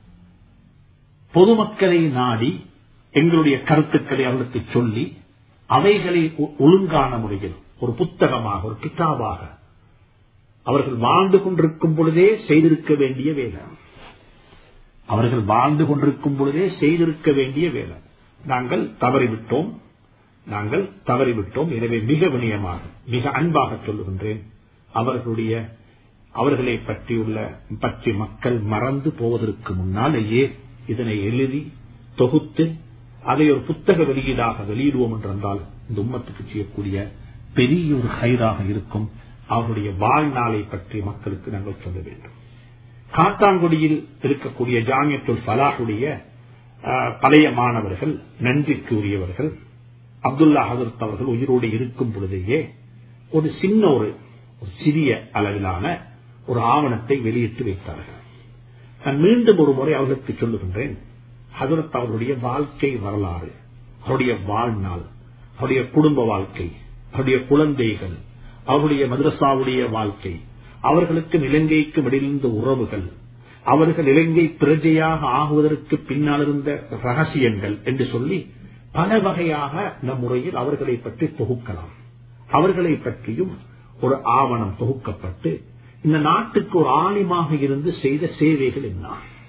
பொதுமக்களை நாடி எங்களுடைய கருத்துக்களை அவர்களுக்கு சொல்லி அவைகளை ஒழுங்கான முறையில் ஒரு புத்தகமாக ஒரு கிதாபாக அவர்கள் வாழ்ந்து கொண்டிருக்கும் பொழுதே செய்திருக்க வேண்டிய வேலை அவர்கள் வாழ்ந்து கொண்டிருக்கும் பொழுதே செய்திருக்க வேண்டிய வேலை நாங்கள் தவறிவிட்டோம் நாங்கள் தவறிவிட்டோம் எனவே மிக வினயமாக மிக அன்பாக சொல்லுகின்றேன் அவர்களுடைய அவர்களை பற்றியுள்ள பற்றி மக்கள் மறந்து போவதற்கு முன்னாலேயே இதனை எழுதி தொகுத்து அதை ஒரு புத்தக வெளியீடாக வெளியிடுவோம் என்றால் இந்த உம்மத்துக்கு செய்யக்கூடிய பெரிய ஒரு ஹைராக இருக்கும் அவருடைய வாழ்நாளை பற்றி மக்களுக்கு நாங்கள் சொல்ல வேண்டும் காத்தாங்குடியில் இருக்கக்கூடிய ஜாமியத்துல் ஃபலாஹுடைய பழைய மாணவர்கள் நன்றிக்கு உரியவர்கள் அப்துல்லா ஹசரத் அவர்கள் உயிரோடு இருக்கும் பொழுதேயே ஒரு சின்ன ஒரு சிறிய அளவிலான ஒரு ஆவணத்தை வெளியிட்டு வைத்தார்கள் நான் மீண்டும் ஒரு முறை அவர்களுக்கு சொல்லுகின்றேன் ஹசரத் அவருடைய வாழ்க்கை வரலாறு அவருடைய வாழ்நாள் அவருடைய குடும்ப வாழ்க்கை அவருடைய குழந்தைகள் அவருடைய மதரசாவுடைய வாழ்க்கை அவர்களுக்கும் இலங்கைக்கும் இடையிலிருந்த உறவுகள் அவர்கள் இலங்கை பிரஜையாக ஆகுவதற்கு பின்னால் இருந்த ரகசியங்கள் என்று சொல்லி பல வகையாக நம் முறையில் அவர்களை பற்றி தொகுக்கலாம் அவர்களை பற்றியும் ஒரு ஆவணம் தொகுக்கப்பட்டு இந்த நாட்டுக்கு ஒரு ஆலிமாக இருந்து செய்த சேவைகள் என்ன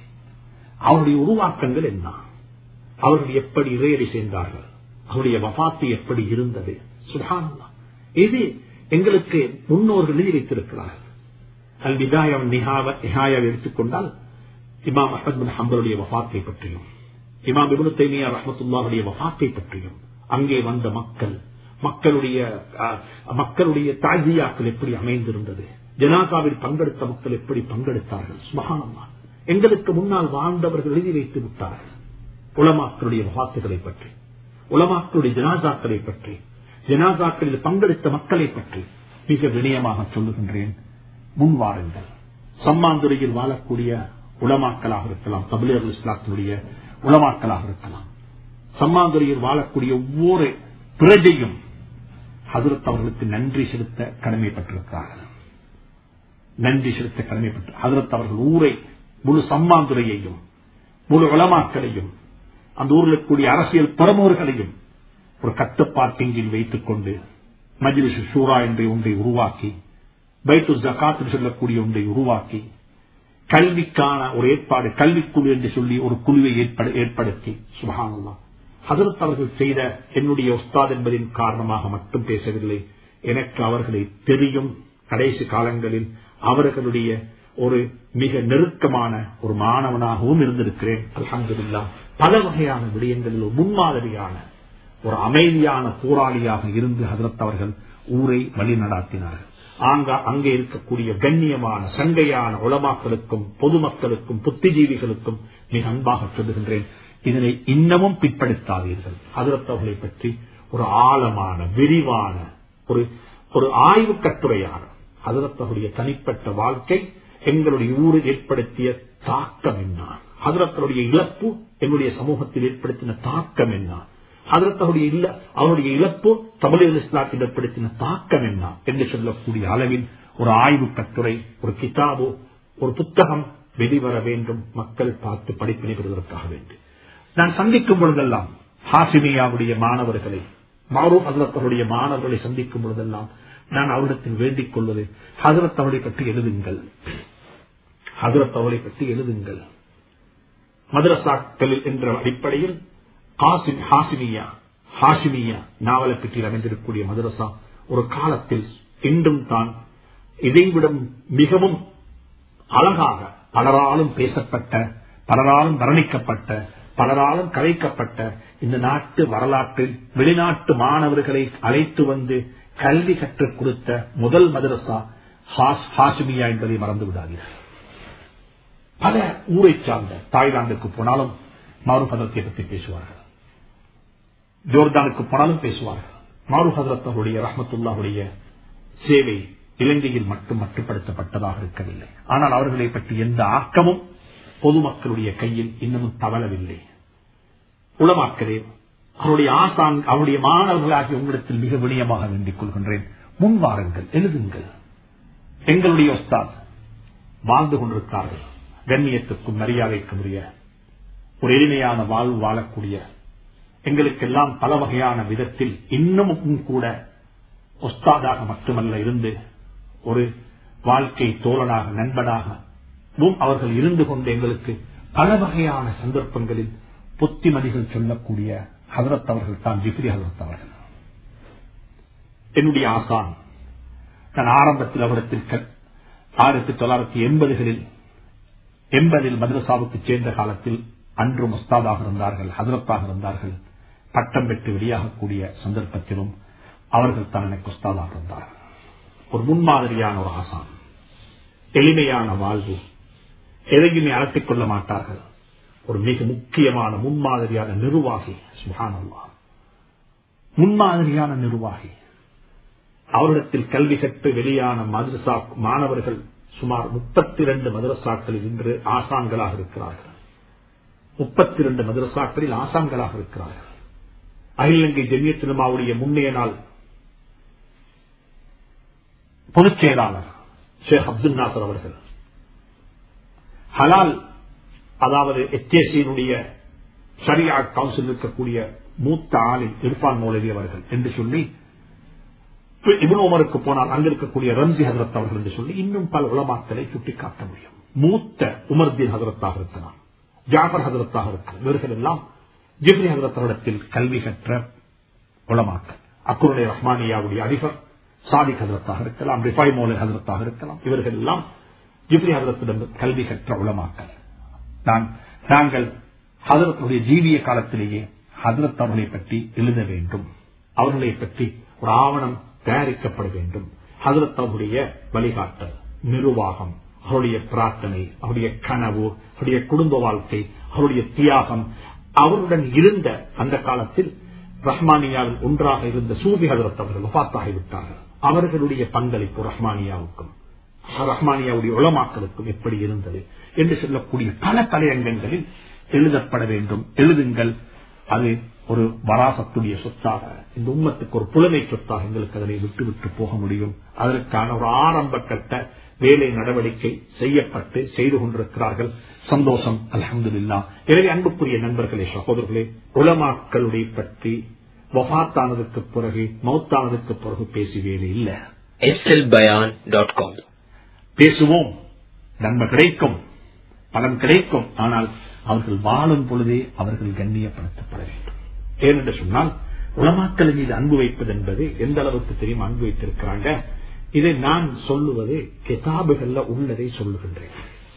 அவருடைய உருவாக்கங்கள் என்ன அவர்கள் எப்படி இறையடி சேர்ந்தார்கள் அவருடைய வபாத்து எப்படி இருந்தது சுகானந்தா இது எங்களுக்கு முன்னோர்கள் எழுதி வைத்திருக்கிறார்கள் அல் விதாயம் நிஹாயாவை எடுத்துக்கொண்டால் இமாம் அஹமத் பின் ஹம்பருடைய வபாத்தை பற்றியும் இமாம் இபுல் தைமியா ரஹமத்துல்லாவுடைய வபாத்தை பற்றியும் அங்கே வந்த மக்கள் மக்களுடைய மக்களுடைய தாஜியாக்கள் எப்படி அமைந்திருந்தது ஜனாசாவில் பங்கெடுத்த மக்கள் எப்படி பங்கெடுத்தார்கள் சுபகானம்மா எங்களுக்கு முன்னால் வாழ்ந்தவர்கள் எழுதி வைத்து விட்டார்கள் உலமாக்களுடைய வகாத்துகளை பற்றி உலமாக்களுடைய ஜனாசாக்களை பற்றி ஜனாசாக்களில் பங்கெடுத்த மக்களை பற்றி மிக வினயமாக சொல்லுகின்றேன் முன்வாருங்கள் சம்மாந்துறையில் வாழக்கூடிய உலமாக்களாக இருக்கலாம் தமிழர்கள் இஸ்லாத்தினுடைய உலமாக்களாக இருக்கலாம் சம்மாந்துறையில் வாழக்கூடிய ஒவ்வொரு பிரஜையும் ஹசரத் அவர்களுக்கு நன்றி செலுத்த கடமைப்பட்டிருக்கிறார்கள் நன்றி செலுத்த கடமைப்பட்டு ஹசரத் அவர்கள் ஊரை முழு சம்மாந்துறையையும் முழு உளமாக்களையும் அந்த ஊரில் இருக்கக்கூடிய அரசியல் பிரமுகர்களையும் ஒரு கட்டுப்பாட்டிங்கில் வைத்துக் கொண்டு மஜ்லிஸ் ஷூரா என்ற ஒன்றை உருவாக்கி பைத்து ஜக்காத் சொல்லக்கூடிய ஒன்றை உருவாக்கி கல்விக்கான ஒரு ஏற்பாடு கல்விக்குழு என்று சொல்லி ஒரு குழுவை ஏற்படுத்தி சுபகானல்லாம் ஹசரத் அவர்கள் செய்த என்னுடைய உஸ்தாத் என்பதின் காரணமாக மட்டும் பேசவில்லை எனக்கு அவர்களை தெரியும் கடைசி காலங்களில் அவர்களுடைய ஒரு மிக நெருக்கமான ஒரு மாணவனாகவும் இருந்திருக்கிறேன் அலமதுல்லா பல வகையான விடயங்களில் ஒரு முன்மாதிரியான ஒரு அமைதியான போராளியாக இருந்து ஹசரத் அவர்கள் ஊரை வழி நடாத்தினார்கள் அங்கே இருக்கக்கூடிய கண்ணியமான சண்டையான உளமாக்களுக்கும் பொதுமக்களுக்கும் புத்திஜீவிகளுக்கும் மிக அன்பாக சொல்லுகின்றேன் இதனை இன்னமும் பிற்படுத்தாதீர்கள் ஹசரத் அவர்களை பற்றி ஒரு ஆழமான விரிவான ஒரு ஒரு ஆய்வு கட்டுரையான ஹசரத் அவருடைய தனிப்பட்ட வாழ்க்கை எங்களுடைய ஊரில் ஏற்படுத்திய தாக்கம் என்ன ஹசரத்தருடைய இழப்பு எங்களுடைய சமூகத்தில் ஏற்படுத்தின தாக்கம் என்ன ஹசரத்தருடைய இல்ல அவருடைய இழப்பு தமிழக இஸ்லாத்தில் ஏற்படுத்தின தாக்கம் என்ன என்று சொல்லக்கூடிய அளவில் ஒரு ஆய்வு கட்டுரை ஒரு கிதாபோ ஒரு புத்தகம் வெளிவர வேண்டும் மக்கள் பார்த்து படிப்பினை பெறுவதற்காக வேண்டும் நான் சந்திக்கும் பொழுதெல்லாம் ஹாசிமியாவுடைய மாணவர்களை மாரூப் ஹசரத்தருடைய மாணவர்களை சந்திக்கும் பொழுதெல்லாம் நான் அவரிடத்தில் வேண்டிக் கொள்வது ஹசரத் அவளை பற்றி எழுதுங்கள் ஹசரத் அவளை பற்றி எழுதுங்கள் மதரசாக்கள் என்ற அடிப்படையில் ஹாசிமியா ஹாசிமியா நாவலை பற்றி அமைந்திருக்கக்கூடிய மதரசா ஒரு காலத்தில் இன்றும் தான் இதைவிட மிகவும் அழகாக பலராலும் பேசப்பட்ட பலராலும் வர்ணிக்கப்பட்ட பலராலும் கலைக்கப்பட்ட இந்த நாட்டு வரலாற்றில் வெளிநாட்டு மாணவர்களை அழைத்து வந்து கல்வி கற்றுக் கொடுத்த முதல் மதரசா ஹாசிமியா என்பதை மறந்து விடாதீர்கள் பல ஊரை சார்ந்த தாய்லாந்துக்கு போனாலும் மாறு பதத்தை பற்றி பேசுவார்கள் ஜோர்தானுக்கு போனாலும் பேசுவார்கள் மாறு ஹசரத்தருடைய ரஹமத்துல்லாவுடைய சேவை இலங்கையில் மட்டும் மட்டுப்படுத்தப்பட்டதாக இருக்கவில்லை ஆனால் அவர்களை பற்றி எந்த ஆக்கமும் பொதுமக்களுடைய கையில் இன்னமும் தவழவில்லை உளமாக்கலே அவருடைய ஆசான் அவருடைய மாணவர்களாகிய உங்களிடத்தில் மிக வினயமாக வேண்டிக் கொள்கின்றேன் முன்வாருங்கள் எழுதுங்கள் எங்களுடைய ஒஸ்தாத் வாழ்ந்து கொண்டிருக்கிறார்கள் கண்ணியத்துக்கும் மரியாதைக்கும் உரிய ஒரு எளிமையான வாழ்வு வாழக்கூடிய எங்களுக்கெல்லாம் பல வகையான விதத்தில் இன்னமும் கூட ஒஸ்தாதாக மட்டுமல்ல இருந்து ஒரு வாழ்க்கை தோழனாக நண்பனாக அவர்கள் இருந்து கொண்டு எங்களுக்கு பல வகையான சந்தர்ப்பங்களில் புத்திமதிகள் சொல்லக்கூடிய ஹசரத் அவர்கள் தான் ஜிப்ரி ஹசரத் அவர்கள் என்னுடைய ஆசான் நான் ஆரம்பத்தில் அவரிடத்தில் ஆயிரத்தி தொள்ளாயிரத்தி எண்பதுகளில் எண்பதில் மദ്രസാவுக்கு சேர்ந்த காலத்தில் அன்று முஸ்தாதாக இருந்தார்கள் ஹசரத்தாக இருந்தார்கள் பட்டம் பெற்று வெளியாகக்கூடிய சந்தர்ப்பத்திலும் அவர்கள் தான் எனக்கு உஸ்தாதாக இருந்தார்கள் ஒரு முன்மாதிரியான ஒரு ஆசான் எளிமையான வாழ்வு எதையுமே அலட்டிக் கொள்ள மாட்டார்கள் ஒரு மிக முக்கியமான முன்மாதிரியான நிர்வாகி சுகானல்லா முன்மாதிரியான நிர்வாகி அவரிடத்தில் கல்வி கற்று வெளியான மதரசா மாணவர்கள் சுமார் முப்பத்தி இரண்டு மதரசாக்களில் இன்று ஆசான்களாக இருக்கிறார்கள் முப்பத்தி இரண்டு மதரசாக்களில் ஆசான்களாக இருக்கிறார்கள் அகிலங்கை ஜெமியத்தினமாவுடைய முன்னைய நாள் பொதுச் செயலாளர் ஷேக் அப்துல் நாசர் அவர்கள் ஹலால் அதாவது எச்ஏசியினுடைய சரியா கவுன்சில் இருக்கக்கூடிய மூத்த ஆளில் இர்பான் மௌலவி அவர்கள் என்று சொல்லி இபுன் உமருக்கு போனால் அங்க இருக்கக்கூடிய ரம்சி ஹசரத் அவர்கள் என்று சொல்லி இன்னும் பல உலமாக்களை சுட்டிக்காட்ட முடியும் மூத்த உமர்தீன் ஹசரத்தாக இருக்கலாம் ஜாஃபர் ஹசரத்தாக இருக்கலாம் இவர்கள் எல்லாம் ஜிப்ரி ஹசரத்திடத்தில் கல்வி கற்ற உலமாக்கள் அக்குருடைய ரஹ்மானியாவுடைய அதிபர் சாதிக் ஹசரத்தாக இருக்கலாம் ரிஃபாய் மோலை ஹசரத்தாக இருக்கலாம் இவர்கள் எல்லாம் ஜிப்ரி ஹசரத்திடம் கல்வி கற்ற உலமாக்கள் நான் நாங்கள் ஹசரத்துடைய ஜீவிய காலத்திலேயே ஹசரத் அவர்களை பற்றி எழுத வேண்டும் அவர்களை பற்றி ஒரு ஆவணம் தயாரிக்கப்பட வேண்டும் ஹசரத் அவருடைய வழிகாட்டல் நிர்வாகம் அவருடைய பிரார்த்தனை அவருடைய கனவு அவருடைய குடும்ப வாழ்க்கை அவருடைய தியாகம் அவருடன் இருந்த அந்த காலத்தில் ரஹ்மானியாவில் ஒன்றாக இருந்த சூபி ஹசரத் அவர்கள் வபாத்தாகிவிட்டார்கள் அவர்களுடைய பங்களிப்பு ரஹ்மானியாவுக்கும் ரஹ்மானியாவுடைய உளமாக்களுக்கும் எப்படி இருந்தது என்று சொல்லக்கூடிய பல தலையங்கங்களில் எழுதப்பட வேண்டும் எழுதுங்கள் அது ஒரு வராசத்துடைய சொத்தாக இந்த உம்மத்துக்கு ஒரு புலமை சொத்தாக எங்களுக்கு அதனை விட்டு விட்டு போக முடியும் அதற்கான ஒரு ஆரம்ப கட்ட வேலை நடவடிக்கை செய்யப்பட்டு செய்து கொண்டிருக்கிறார்கள் சந்தோஷம் அலமதுல்லா எனவே அன்புக்குரிய நண்பர்களே சகோதரர்களே உலமாக்களுடைய பற்றி வபாத்தானதுக்கு பிறகு மௌத்தானதுக்கு பிறகு பேசி வேலை இல்லை slbayan.com பேசுவோம் நன்மை கிடைக்கும் பலன் கிடைக்கும் ஆனால் அவர்கள் வாழும் பொழுதே அவர்கள் கண்ணியப்படுத்தப்பட வேண்டும் ஏனென்று சொன்னால் உலமாக்கள் மீது அன்பு வைப்பது என்பது எந்த அளவுக்கு தெரியும் அன்பு வைத்திருக்கிறாங்க இதை நான் சொல்லுவது கிதாபுகள்ல உள்ளதை சொல்லுகின்றேன்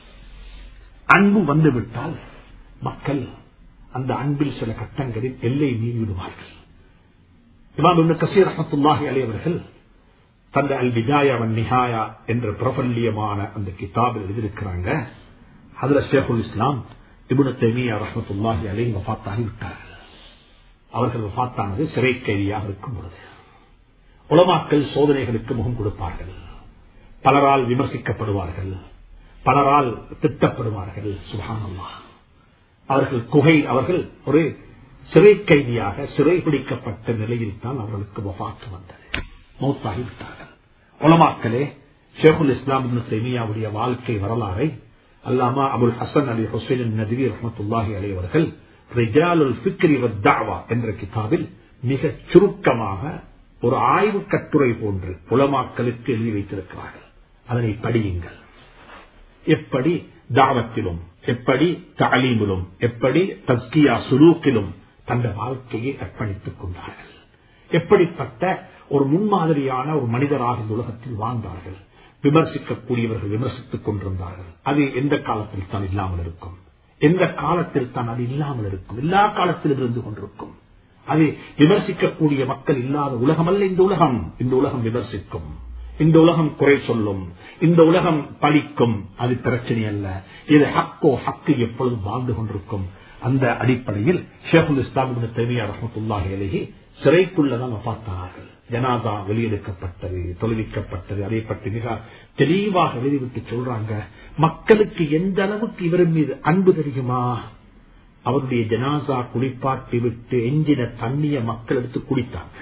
அன்பு வந்துவிட்டால் மக்கள் அந்த அன்பில் சில கட்டங்களில் எல்லை மீறி விடுவார்கள் இமாம் இப்னு கசீர் ரஹமத்துல்லாஹி அலி அவர்கள் தந்த அல் விஜாயா வன் நிஹாயா என்ற பிரபல்யமான அந்த கிதாபில் எழுதியிருக்கிறாங்க அதுல ஷேகுல் இஸ்லாம் இபுன தெமியா ரஹமத்துல்லாஹி அலி வஃத்தாகி விட்டார்கள் அவர்கள் வஃத்தானது சிறை கைதியாக இருக்கும் பொழுது உலமாக்கள் சோதனைகளுக்கு முகம் கொடுப்பார்கள் பலரால் விமர்சிக்கப்படுவார்கள் பலரால் திட்டப்படுவார்கள் சுகானல்லா அவர்கள் குகை அவர்கள் ஒரு சிறை கைதியாக சிறை பிடிக்கப்பட்ட நிலையில் தான் அவர்களுக்கு வஃத்து வந்தது மௌத்தாகிவிட்டார்கள் உலமாக்களே ஷேகுல் இஸ்லாம் தெமியாவுடைய வாழ்க்கை வரலாறை அல்லாமா அபுல் ஹசன் அலி ஹுசைன் நதிவி ரஹமத்துல்லாஹி அலி அவர்கள் ரிஜாலுல் ஃபிக்ரி வத்தாவா என்ற கிதாபில் மிக சுருக்கமாக ஒரு ஆய்வு கட்டுரை போன்று உலமாக்களுக்கு எழுதி வைத்திருக்கிறார்கள் அதனை படியுங்கள் எப்படி தாவத்திலும் எப்படி தாலீமிலும் எப்படி தஸ்கியா சுலூக்கிலும் தந்த வாழ்க்கையை அர்ப்பணித்துக் கொண்டார்கள் எப்படிப்பட்ட ஒரு முன்மாதிரியான ஒரு மனிதராக இந்த உலகத்தில் வாழ்ந்தார்கள் விமர்சிக்கக்கூடியவர்கள் விமர்சித்துக் கொண்டிருந்தார்கள் அது எந்த காலத்தில் தான் இல்லாமல் இருக்கும் எந்த காலத்தில் தான் அது இல்லாமல் இருக்கும் எல்லா காலத்திலும் இருந்து கொண்டிருக்கும் அது விமர்சிக்கக்கூடிய மக்கள் இல்லாத உலகம் அல்ல இந்த உலகம் இந்த உலகம் விமர்சிக்கும் இந்த உலகம் குறை சொல்லும் இந்த உலகம் பழிக்கும் அது பிரச்சனை அல்ல இது ஹக்கோ ஹக்கு எப்பொழுதும் வாழ்ந்து கொண்டிருக்கும் அந்த அடிப்படையில் ஷேகுல் இஸ்லாம் தேவியா ரஹமத்துல்லாஹி அலஹி சிறைக்குள்ளதான் பார்த்தார்கள் ஜனாதா வெளியெடுக்கப்பட்டது தொழுவிக்கப்பட்டது அதை பற்றி மிக தெளிவாக எழுதிவிட்டு சொல்றாங்க மக்களுக்கு எந்த அளவுக்கு இவரின் மீது அன்பு தெரியுமா அவருடைய ஜனாசா குளிப்பாட்டி விட்டு எஞ்சின தண்ணிய மக்கள் எடுத்து குடித்தாங்க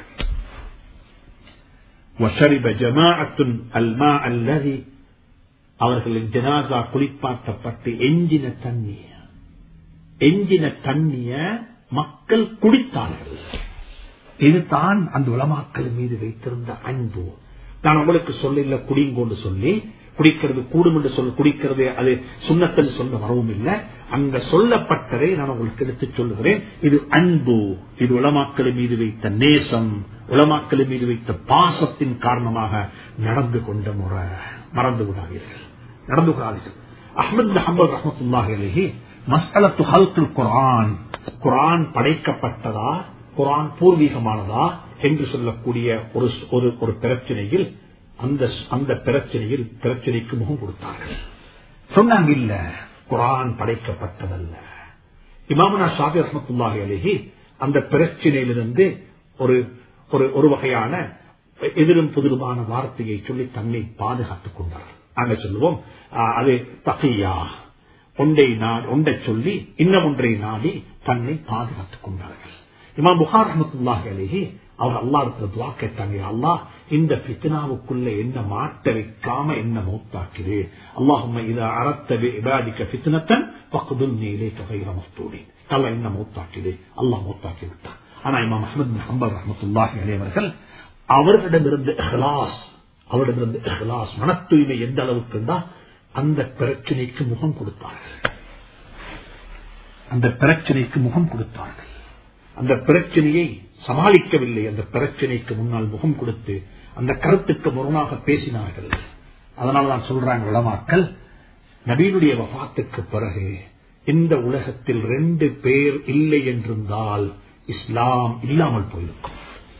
அவர்களின் ஜனாசா குளிப்பாட்டப்பட்டு எஞ்சின தண்ணிய எஞ்சின தண்ணிய மக்கள் குடித்தார்கள் இதுதான் அந்த உலமாக்கள் மீது வைத்திருந்த அன்பு நான் உங்களுக்கு சொல்ல குடிங்கோன்னு சொல்லி குடிக்கிறது கூடும் என்று சொல்ல குடிக்கிறது அது சுண்ணத்தில் சொல்ல வரவும் இல்லை அங்க சொல்லப்பட்டதை நான் உங்களுக்கு எடுத்து சொல்லுகிறேன் இது அன்பு இது உலமாக்கள் மீது வைத்த நேசம் உலமாக்கள் மீது வைத்த பாசத்தின் காரணமாக நடந்து கொண்ட முறை மறந்து விடாதீர்கள் நடந்து விடாதீர்கள் அஹமது அஹமது ரஹமத்துல்லாஹி மஸ்கலத்து ஹல்குல் குரான் குரான் படைக்கப்பட்டதா குரான் பூர்வீகமானதா என்று சொல்லக்கூடிய ஒரு ஒரு ஒரு பிரச்சனையில் அந்த அந்த பிரச்சனையில் பிரச்சனைக்கு முகம் கொடுத்தார்கள் சொன்னாங்க இல்ல குரான் படைக்கப்பட்டதல்ல இமாமனா ஷாபி ரஹமத்துல்லாஹி அலிஹி அந்த பிரச்சனையிலிருந்து ஒரு ஒரு ஒரு வகையான எதிரும் புதிருமான வார்த்தையை சொல்லி தன்னை பாதுகாத்துக் கொண்டார் நாங்கள் சொல்லுவோம் அது தகையா ஒன்றை ஒன்றை சொல்லி இன்னும் ஒன்றை நாடி தன்னை பாதுகாத்துக் கொண்டார்கள் இமாம் புகார் ரஹமத்துல்லாஹி அலைஹி அவர் அல்லாஹ் இடத்துல துவா கேட்டாங்க "யா அல்லாஹ் இந்த ஃபித்னாவுக்குள்ள என்ன மாட்ட வைக்காம என்ன மௌத்தாக்குது அல்லாஹும்ம இதா அரத்த இபாதிக்க ஃபித்னத்தன் ஃபக்துல்னி இலைக கைர மஃப்தூனின் அல்லாஹ் என்ன மௌத்தாக்குது அல்லாஹ் மௌத்தாக்கி விட்டான் ஆனா இமாம் அஹ்மத் பின் ஹம்பல் ரஹமத்துல்லாஹி அலைஹி அவர்கள் அவர்களிடமிருந்து இஹ்லாஸ் அவரிடமிருந்து இஹ்லாஸ் மன தூய்மை எந்த அளவுக்கு இருந்தா அந்த பிரச்சனைக்கு முகம் கொடுத்தார்கள் அந்த பிரச்சனைக்கு முகம் கொடுத்தார்கள் அந்த பிரச்சனையை சமாளிக்கவில்லை அந்த பிரச்சனைக்கு முன்னால் முகம் கொடுத்து அந்த கருத்துக்கு முரணாக பேசினார்கள் அதனால தான் சொல்றாங்க உலமாக்கள் நபீனுடைய வபாத்துக்கு பிறகு இந்த உலகத்தில் ரெண்டு பேர் இல்லை என்றிருந்தால் இஸ்லாம் இல்லாமல் போயிருக்கும்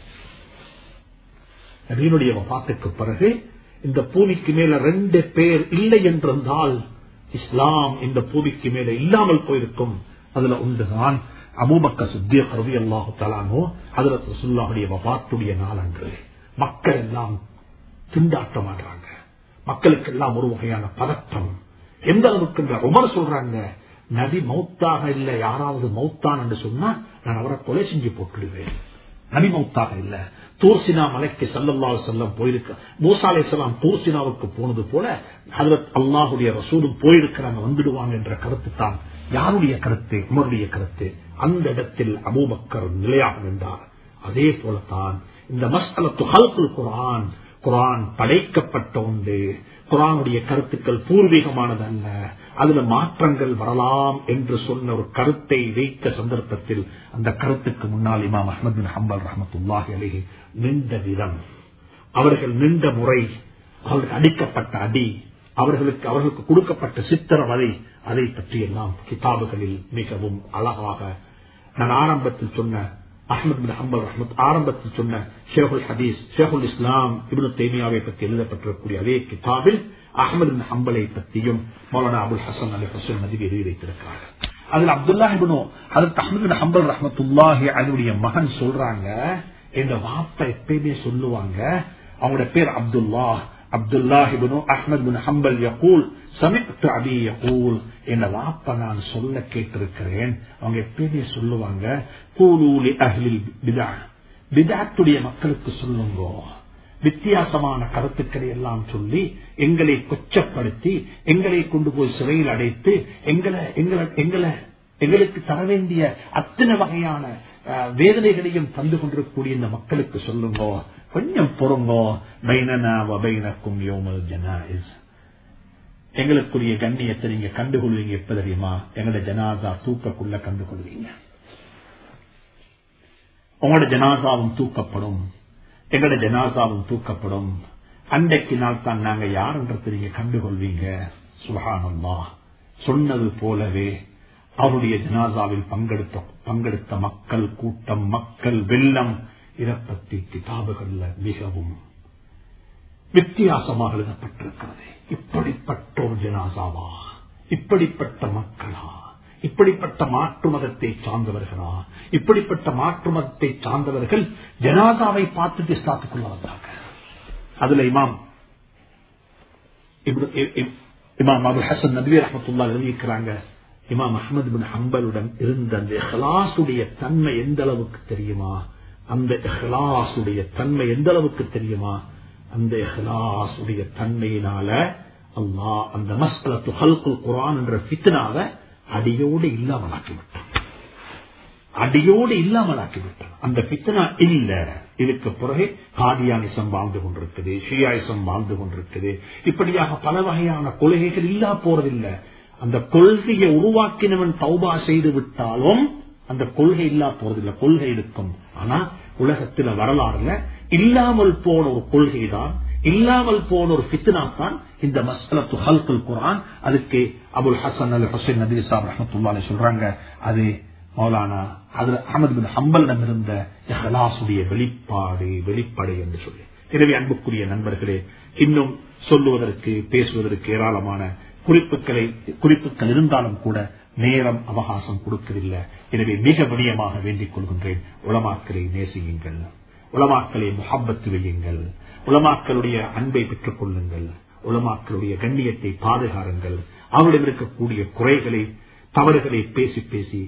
நபீனுடைய வபாத்துக்கு பிறகு இந்த பூமிக்கு மேல ரெண்டு பேர் இல்லை என்றிருந்தால் இஸ்லாம் இந்த பூமிக்கு மேல இல்லாமல் போயிருக்கும் அதுல உண்டுதான் அபூபக்க சுத்திய கருவி அல்லாஹு தலானோ அதுல ரசுல்லாவுடைய வபாத்துடைய நாள் அன்று மக்கள் எல்லாம் திண்டாட்டமாடுறாங்க மக்களுக்கு எல்லாம் ஒரு வகையான பதற்றம் எந்த அளவுக்கு உமர் சொல்றாங்க நபி மௌத்தாக இல்ல யாராவது மௌத்தான் என்று சொன்னா நான் அவரை கொலை செஞ்சு போட்டுடுவேன் நபி மௌத்தாக இல்ல தூர்சினா மலைக்கு சல்லல்லா செல்லம் போயிருக்க மூசாலை செல்லாம் தூர்சினாவுக்கு போனது போல ஹதரத் அல்லாஹுடைய ரசூலும் போயிருக்கிறாங்க வந்துடுவாங்க என்ற கருத்து தான் யாருடைய கருத்து உமருடைய கருத்து அந்த இடத்தில் அபூபக்கர் நிலையாக நின்றார் அதே போலத்தான் இந்த மஸ்கலத்து ஹல்குல் குரான் குரான் படைக்கப்பட்ட உண்டு குரானுடைய கருத்துக்கள் பூர்வீகமானது அல்ல அதுல மாற்றங்கள் வரலாம் என்று சொன்ன ஒரு கருத்தை வைத்த சந்தர்ப்பத்தில் அந்த கருத்துக்கு முன்னால் இமாம் அஹமது பின் ஹம்பல் ரஹமத்துல்லாஹி அலிஹி நின்ற விதம் அவர்கள் நின்ற முறை அவர்களுக்கு அடிக்கப்பட்ட அடி அவர்களுக்கு அவர்களுக்கு கொடுக்கப்பட்ட சித்திரவதை அதை பற்றி எல்லாம் கிதாபுகளில் மிகவும் அழகாக நான் ஆரம்பத்தில் சொன்ன அஹமது பின் ஹம்பல் ரஹமத் ஆரம்பத்தில் சொன்ன ஷேகுல் ஹதீஸ் ஷேகுல் இஸ்லாம் இப்னு தேமியாவை பற்றி எழுதப்பட்டிருக்கக்கூடிய அதே கிதாபில் அஹமது பின் ஹம்பலை பற்றியும் மௌலானா அபுல் ஹசன் அலி ஹசன் நதிவி எழுதி வைத்திருக்கிறார்கள் அதில் அப்துல்லாஹிபனோ அதற்கு அஹமது பின் ஹம்பல் ரஹமத்துல்லாஹி அதனுடைய மகன் சொல்றாங்க எங்க வாப்பா எப்பயுமே சொல்லுவாங்க அவங்களோட பேர் அப்துல்லா அப்துல்லாஹிபனு அஹமது பின் ஹம்பல் யகூல் சமித்து அபி யகூல் என்ன வாப்ப நான் சொல்ல கேட்டிருக்கிறேன் அவங்க எப்பயுமே சொல்லுவாங்க கூலூலி அஹ்லில் பிதா பிதாத்துடைய மக்களுக்கு சொல்லுங்க வித்தியாசமான கருத்துக்களை எல்லாம் சொல்லி எங்களை கொச்சப்படுத்தி எங்களை கொண்டு போய் சிறையில் அடைத்து எங்களை எங்களை எங்களை எங்களுக்கு தர வேண்டிய அத்தனை வகையான வேதனைகளையும் தந்து கொண்டிருக்கக்கூடிய இந்த மக்களுக்கு சொல்லுங்க கொஞ்சம் பொறுங்கோ பைனனா வபைனக்கும் யோமல் ஜனாயிஸ் எங்களுக்குரிய கண்ணியத்தை நீங்க கண்டுகொள்வீங்க எப்ப தெரியுமா எங்களோட ஜனாசா தூக்கக்குள்ள கண்டுகொள்வீங்க உங்களோட ஜனாசாவும் தூக்கப்படும் எங்களோட ஜனாசாவும் தூக்கப்படும் அன்றைக்கு நாள் தான் நாங்க யாருன்றது நீங்க கண்டுகொள்வீங்க சுகானம்மா சொன்னது போலவே அவருடைய ஜனாசாவில் பங்கெடுத்த பங்கெடுத்த மக்கள் கூட்டம் மக்கள் வெள்ளம் இதை பற்றி கிதாபுகள்ல மிகவும் வித்தியாசமாக எழுதப்பட்டிருக்கிறது இப்படிப்பட்ட ஒரு ஜனாசாவா இப்படிப்பட்ட மக்களா இப்படிப்பட்ட மாற்று மதத்தை சார்ந்தவர்களா இப்படிப்பட்ட மாற்று மதத்தை சார்ந்தவர்கள் ஜனாதாவை பார்த்துட்டு இஸ்லாத்துக்குள்ள வந்தாங்க அதுல இமாம் இமாம் அபு ஹசன் நபி ரஹமத்துல்லா எழுதியிருக்கிறாங்க இமாம் அஹமது பின் ஹம்பலுடன் இருந்த அந்த இஹ்லாசுடைய தன்மை எந்த அளவுக்கு தெரியுமா அந்த இஹ்லாசுடைய தன்மை எந்த அளவுக்கு தெரியுமா அந்த இஹ்லாசுடைய தன்மையினால அல்லாஹ் அந்த மஸ்கலத்து ஹல்குல் குரான் என்ற பித்னாவை அடியோடு இல்லாமலாக்கிவிட்டான் அடியோடு இல்லாமலாக்கிவிட்டான் அந்த பித்தனா இல்ல இதுக்கு பிறகு காதியானிசம் வாழ்ந்து கொண்டிருக்குது ஷியாயிசம் வாழ்ந்து கொண்டிருக்குது இப்படியாக பல வகையான கொள்கைகள் இல்லா போறதில்லை அந்த கொள்கையை உருவாக்கினவன் தௌபா செய்து விட்டாலும் அந்த கொள்கை இல்லா போறதில்லை கொள்கை இருக்கும் ஆனா உலகத்துல வரலாறுல இல்லாமல் போன ஒரு கொள்கை தான் இல்லாமல் போன ஒரு பித்னா தான் இந்த மஸ்கலத்து ஹல்குல் குரான் அதுக்கு அபுல் ஹசன் அல் ஹுசைன் நபி சாப் ரஹமத்துல்லாலே சொல்றாங்க அது மௌலானா அது அகமது பின் ஹம்பலிடம் இருந்த இஹலாசுடைய வெளிப்பாடு வெளிப்பாடு என்று சொல்லி எனவே அன்புக்குரிய நண்பர்களே இன்னும் சொல்லுவதற்கு பேசுவதற்கு ஏராளமான குறிப்புகளை குறிப்புகள் இருந்தாலும் கூட நேரம் அவகாசம் கொடுக்கவில்லை எனவே மிக விடயமாக வேண்டிக் கொள்கின்றேன் உளமாக்களை நேசியுங்கள் உளமாக்களை முகப்பத்து வையுங்கள் உளமாக்களுடைய அன்பை பெற்றுக் கொள்ளுங்கள் உளமாக்களுடைய கண்ணியத்தை பாதுகாருங்கள் அவரிடம் இருக்கக்கூடிய குறைகளை தவறுகளை பேசி பேசி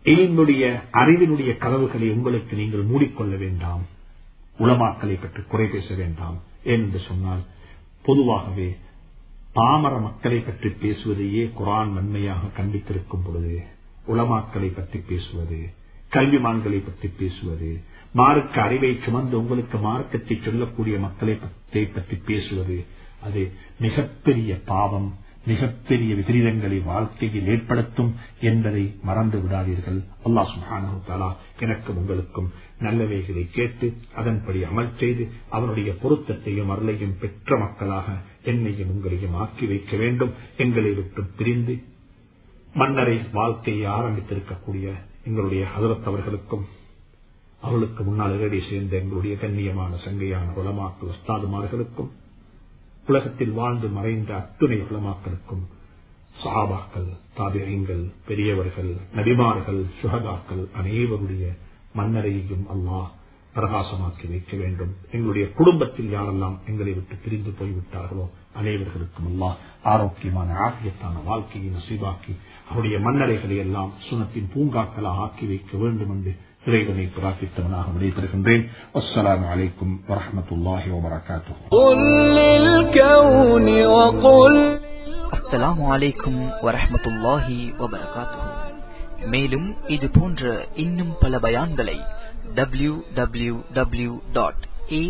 எளினுடைய அறிவினுடைய கதவுகளை உங்களுக்கு நீங்கள் மூடிக்கொள்ள வேண்டாம் உலமாக்களை பற்றி குறை பேச வேண்டாம் ஏனென்று சொன்னால் பொதுவாகவே பாமர மக்களை பற்றி பேசுவதையே குரான் நன்மையாக கண்டித்திருக்கும் பொழுது உலமாக்களை பற்றி பேசுவது கல்விமான்களை பற்றி பேசுவது மார்க்க அறிவை சுமந்து உங்களுக்கு மார்க்கத்தை சொல்லக்கூடிய மக்களை பற்றி பேசுவது அது மிகப்பெரிய பாவம் மிகப்பெரிய விபரீதங்களை வாழ்க்கையில் ஏற்படுத்தும் என்பதை மறந்து விடாதீர்கள் அல்லா சுஹானு தாலா எனக்கும் உங்களுக்கும் நல்லவைகளை கேட்டு அதன்படி அமல் செய்து அவனுடைய பொருத்தத்தையும் அருளையும் பெற்ற மக்களாக என்னையும் உங்களையும் ஆக்கி வைக்க வேண்டும் எங்களை விட்டு பிரிந்து மன்னரை வாழ்க்கையை ஆரம்பித்திருக்கக்கூடிய எங்களுடைய ஹசரத் அவர்களுக்கும் அவர்களுக்கு முன்னால் இரடி சேர்ந்த எங்களுடைய கண்ணியமான சங்கையான உலமாக்கள் உஸ்தாதுமார்களுக்கும் உலகத்தில் வாழ்ந்து மறைந்த அத்துணை உலமாக்களுக்கும் சாபாக்கள் தாபியங்கள் பெரியவர்கள் நபிமார்கள் சுகதாக்கள் அனைவருடைய மன்னரையையும் அல்லாஹ் பிரகாசமாக்கி வைக்க வேண்டும் எங்களுடைய குடும்பத்தில் யாரெல்லாம் எங்களை விட்டு பிரிந்து போய்விட்டார்களோ அனைவர்களுக்கும் அல்லாஹ் ஆரோக்கியமான ஆகியத்தான வாழ்க்கையை நசீபாக்கி அவருடைய மன்னரைகளை எல்லாம் சுனத்தின் பூங்காக்களாக ஆக்கி வைக்க வேண்டும் என்று இறைவனை பிரார்த்தித்தவனாக விடைபெறுகின்றேன் அஸ்ஸலாமு அலைக்கும் வரஹமத்துல்லாஹி வபரகாத்துஹு قل للكون وقل அஸ்ஸலாமு அலைக்கும் வரஹ்மத்துல்லாஹி வபரகாத்துஹு மேலும் இது போன்ற இன்னும் பல பயான்களை டபிள்யூ டபிள்யூ டபிள்யூ டாட்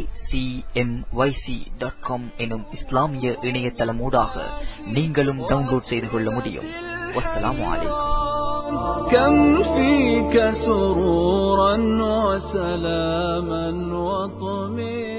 எனும் இஸ்லாமிய இணையதளமூடாக நீங்களும் டவுன்லோட் செய்து கொள்ள முடியும் வஸ்ஸலாமு அலைக்கும் كم فيك سرورا وسلاما وطمئنا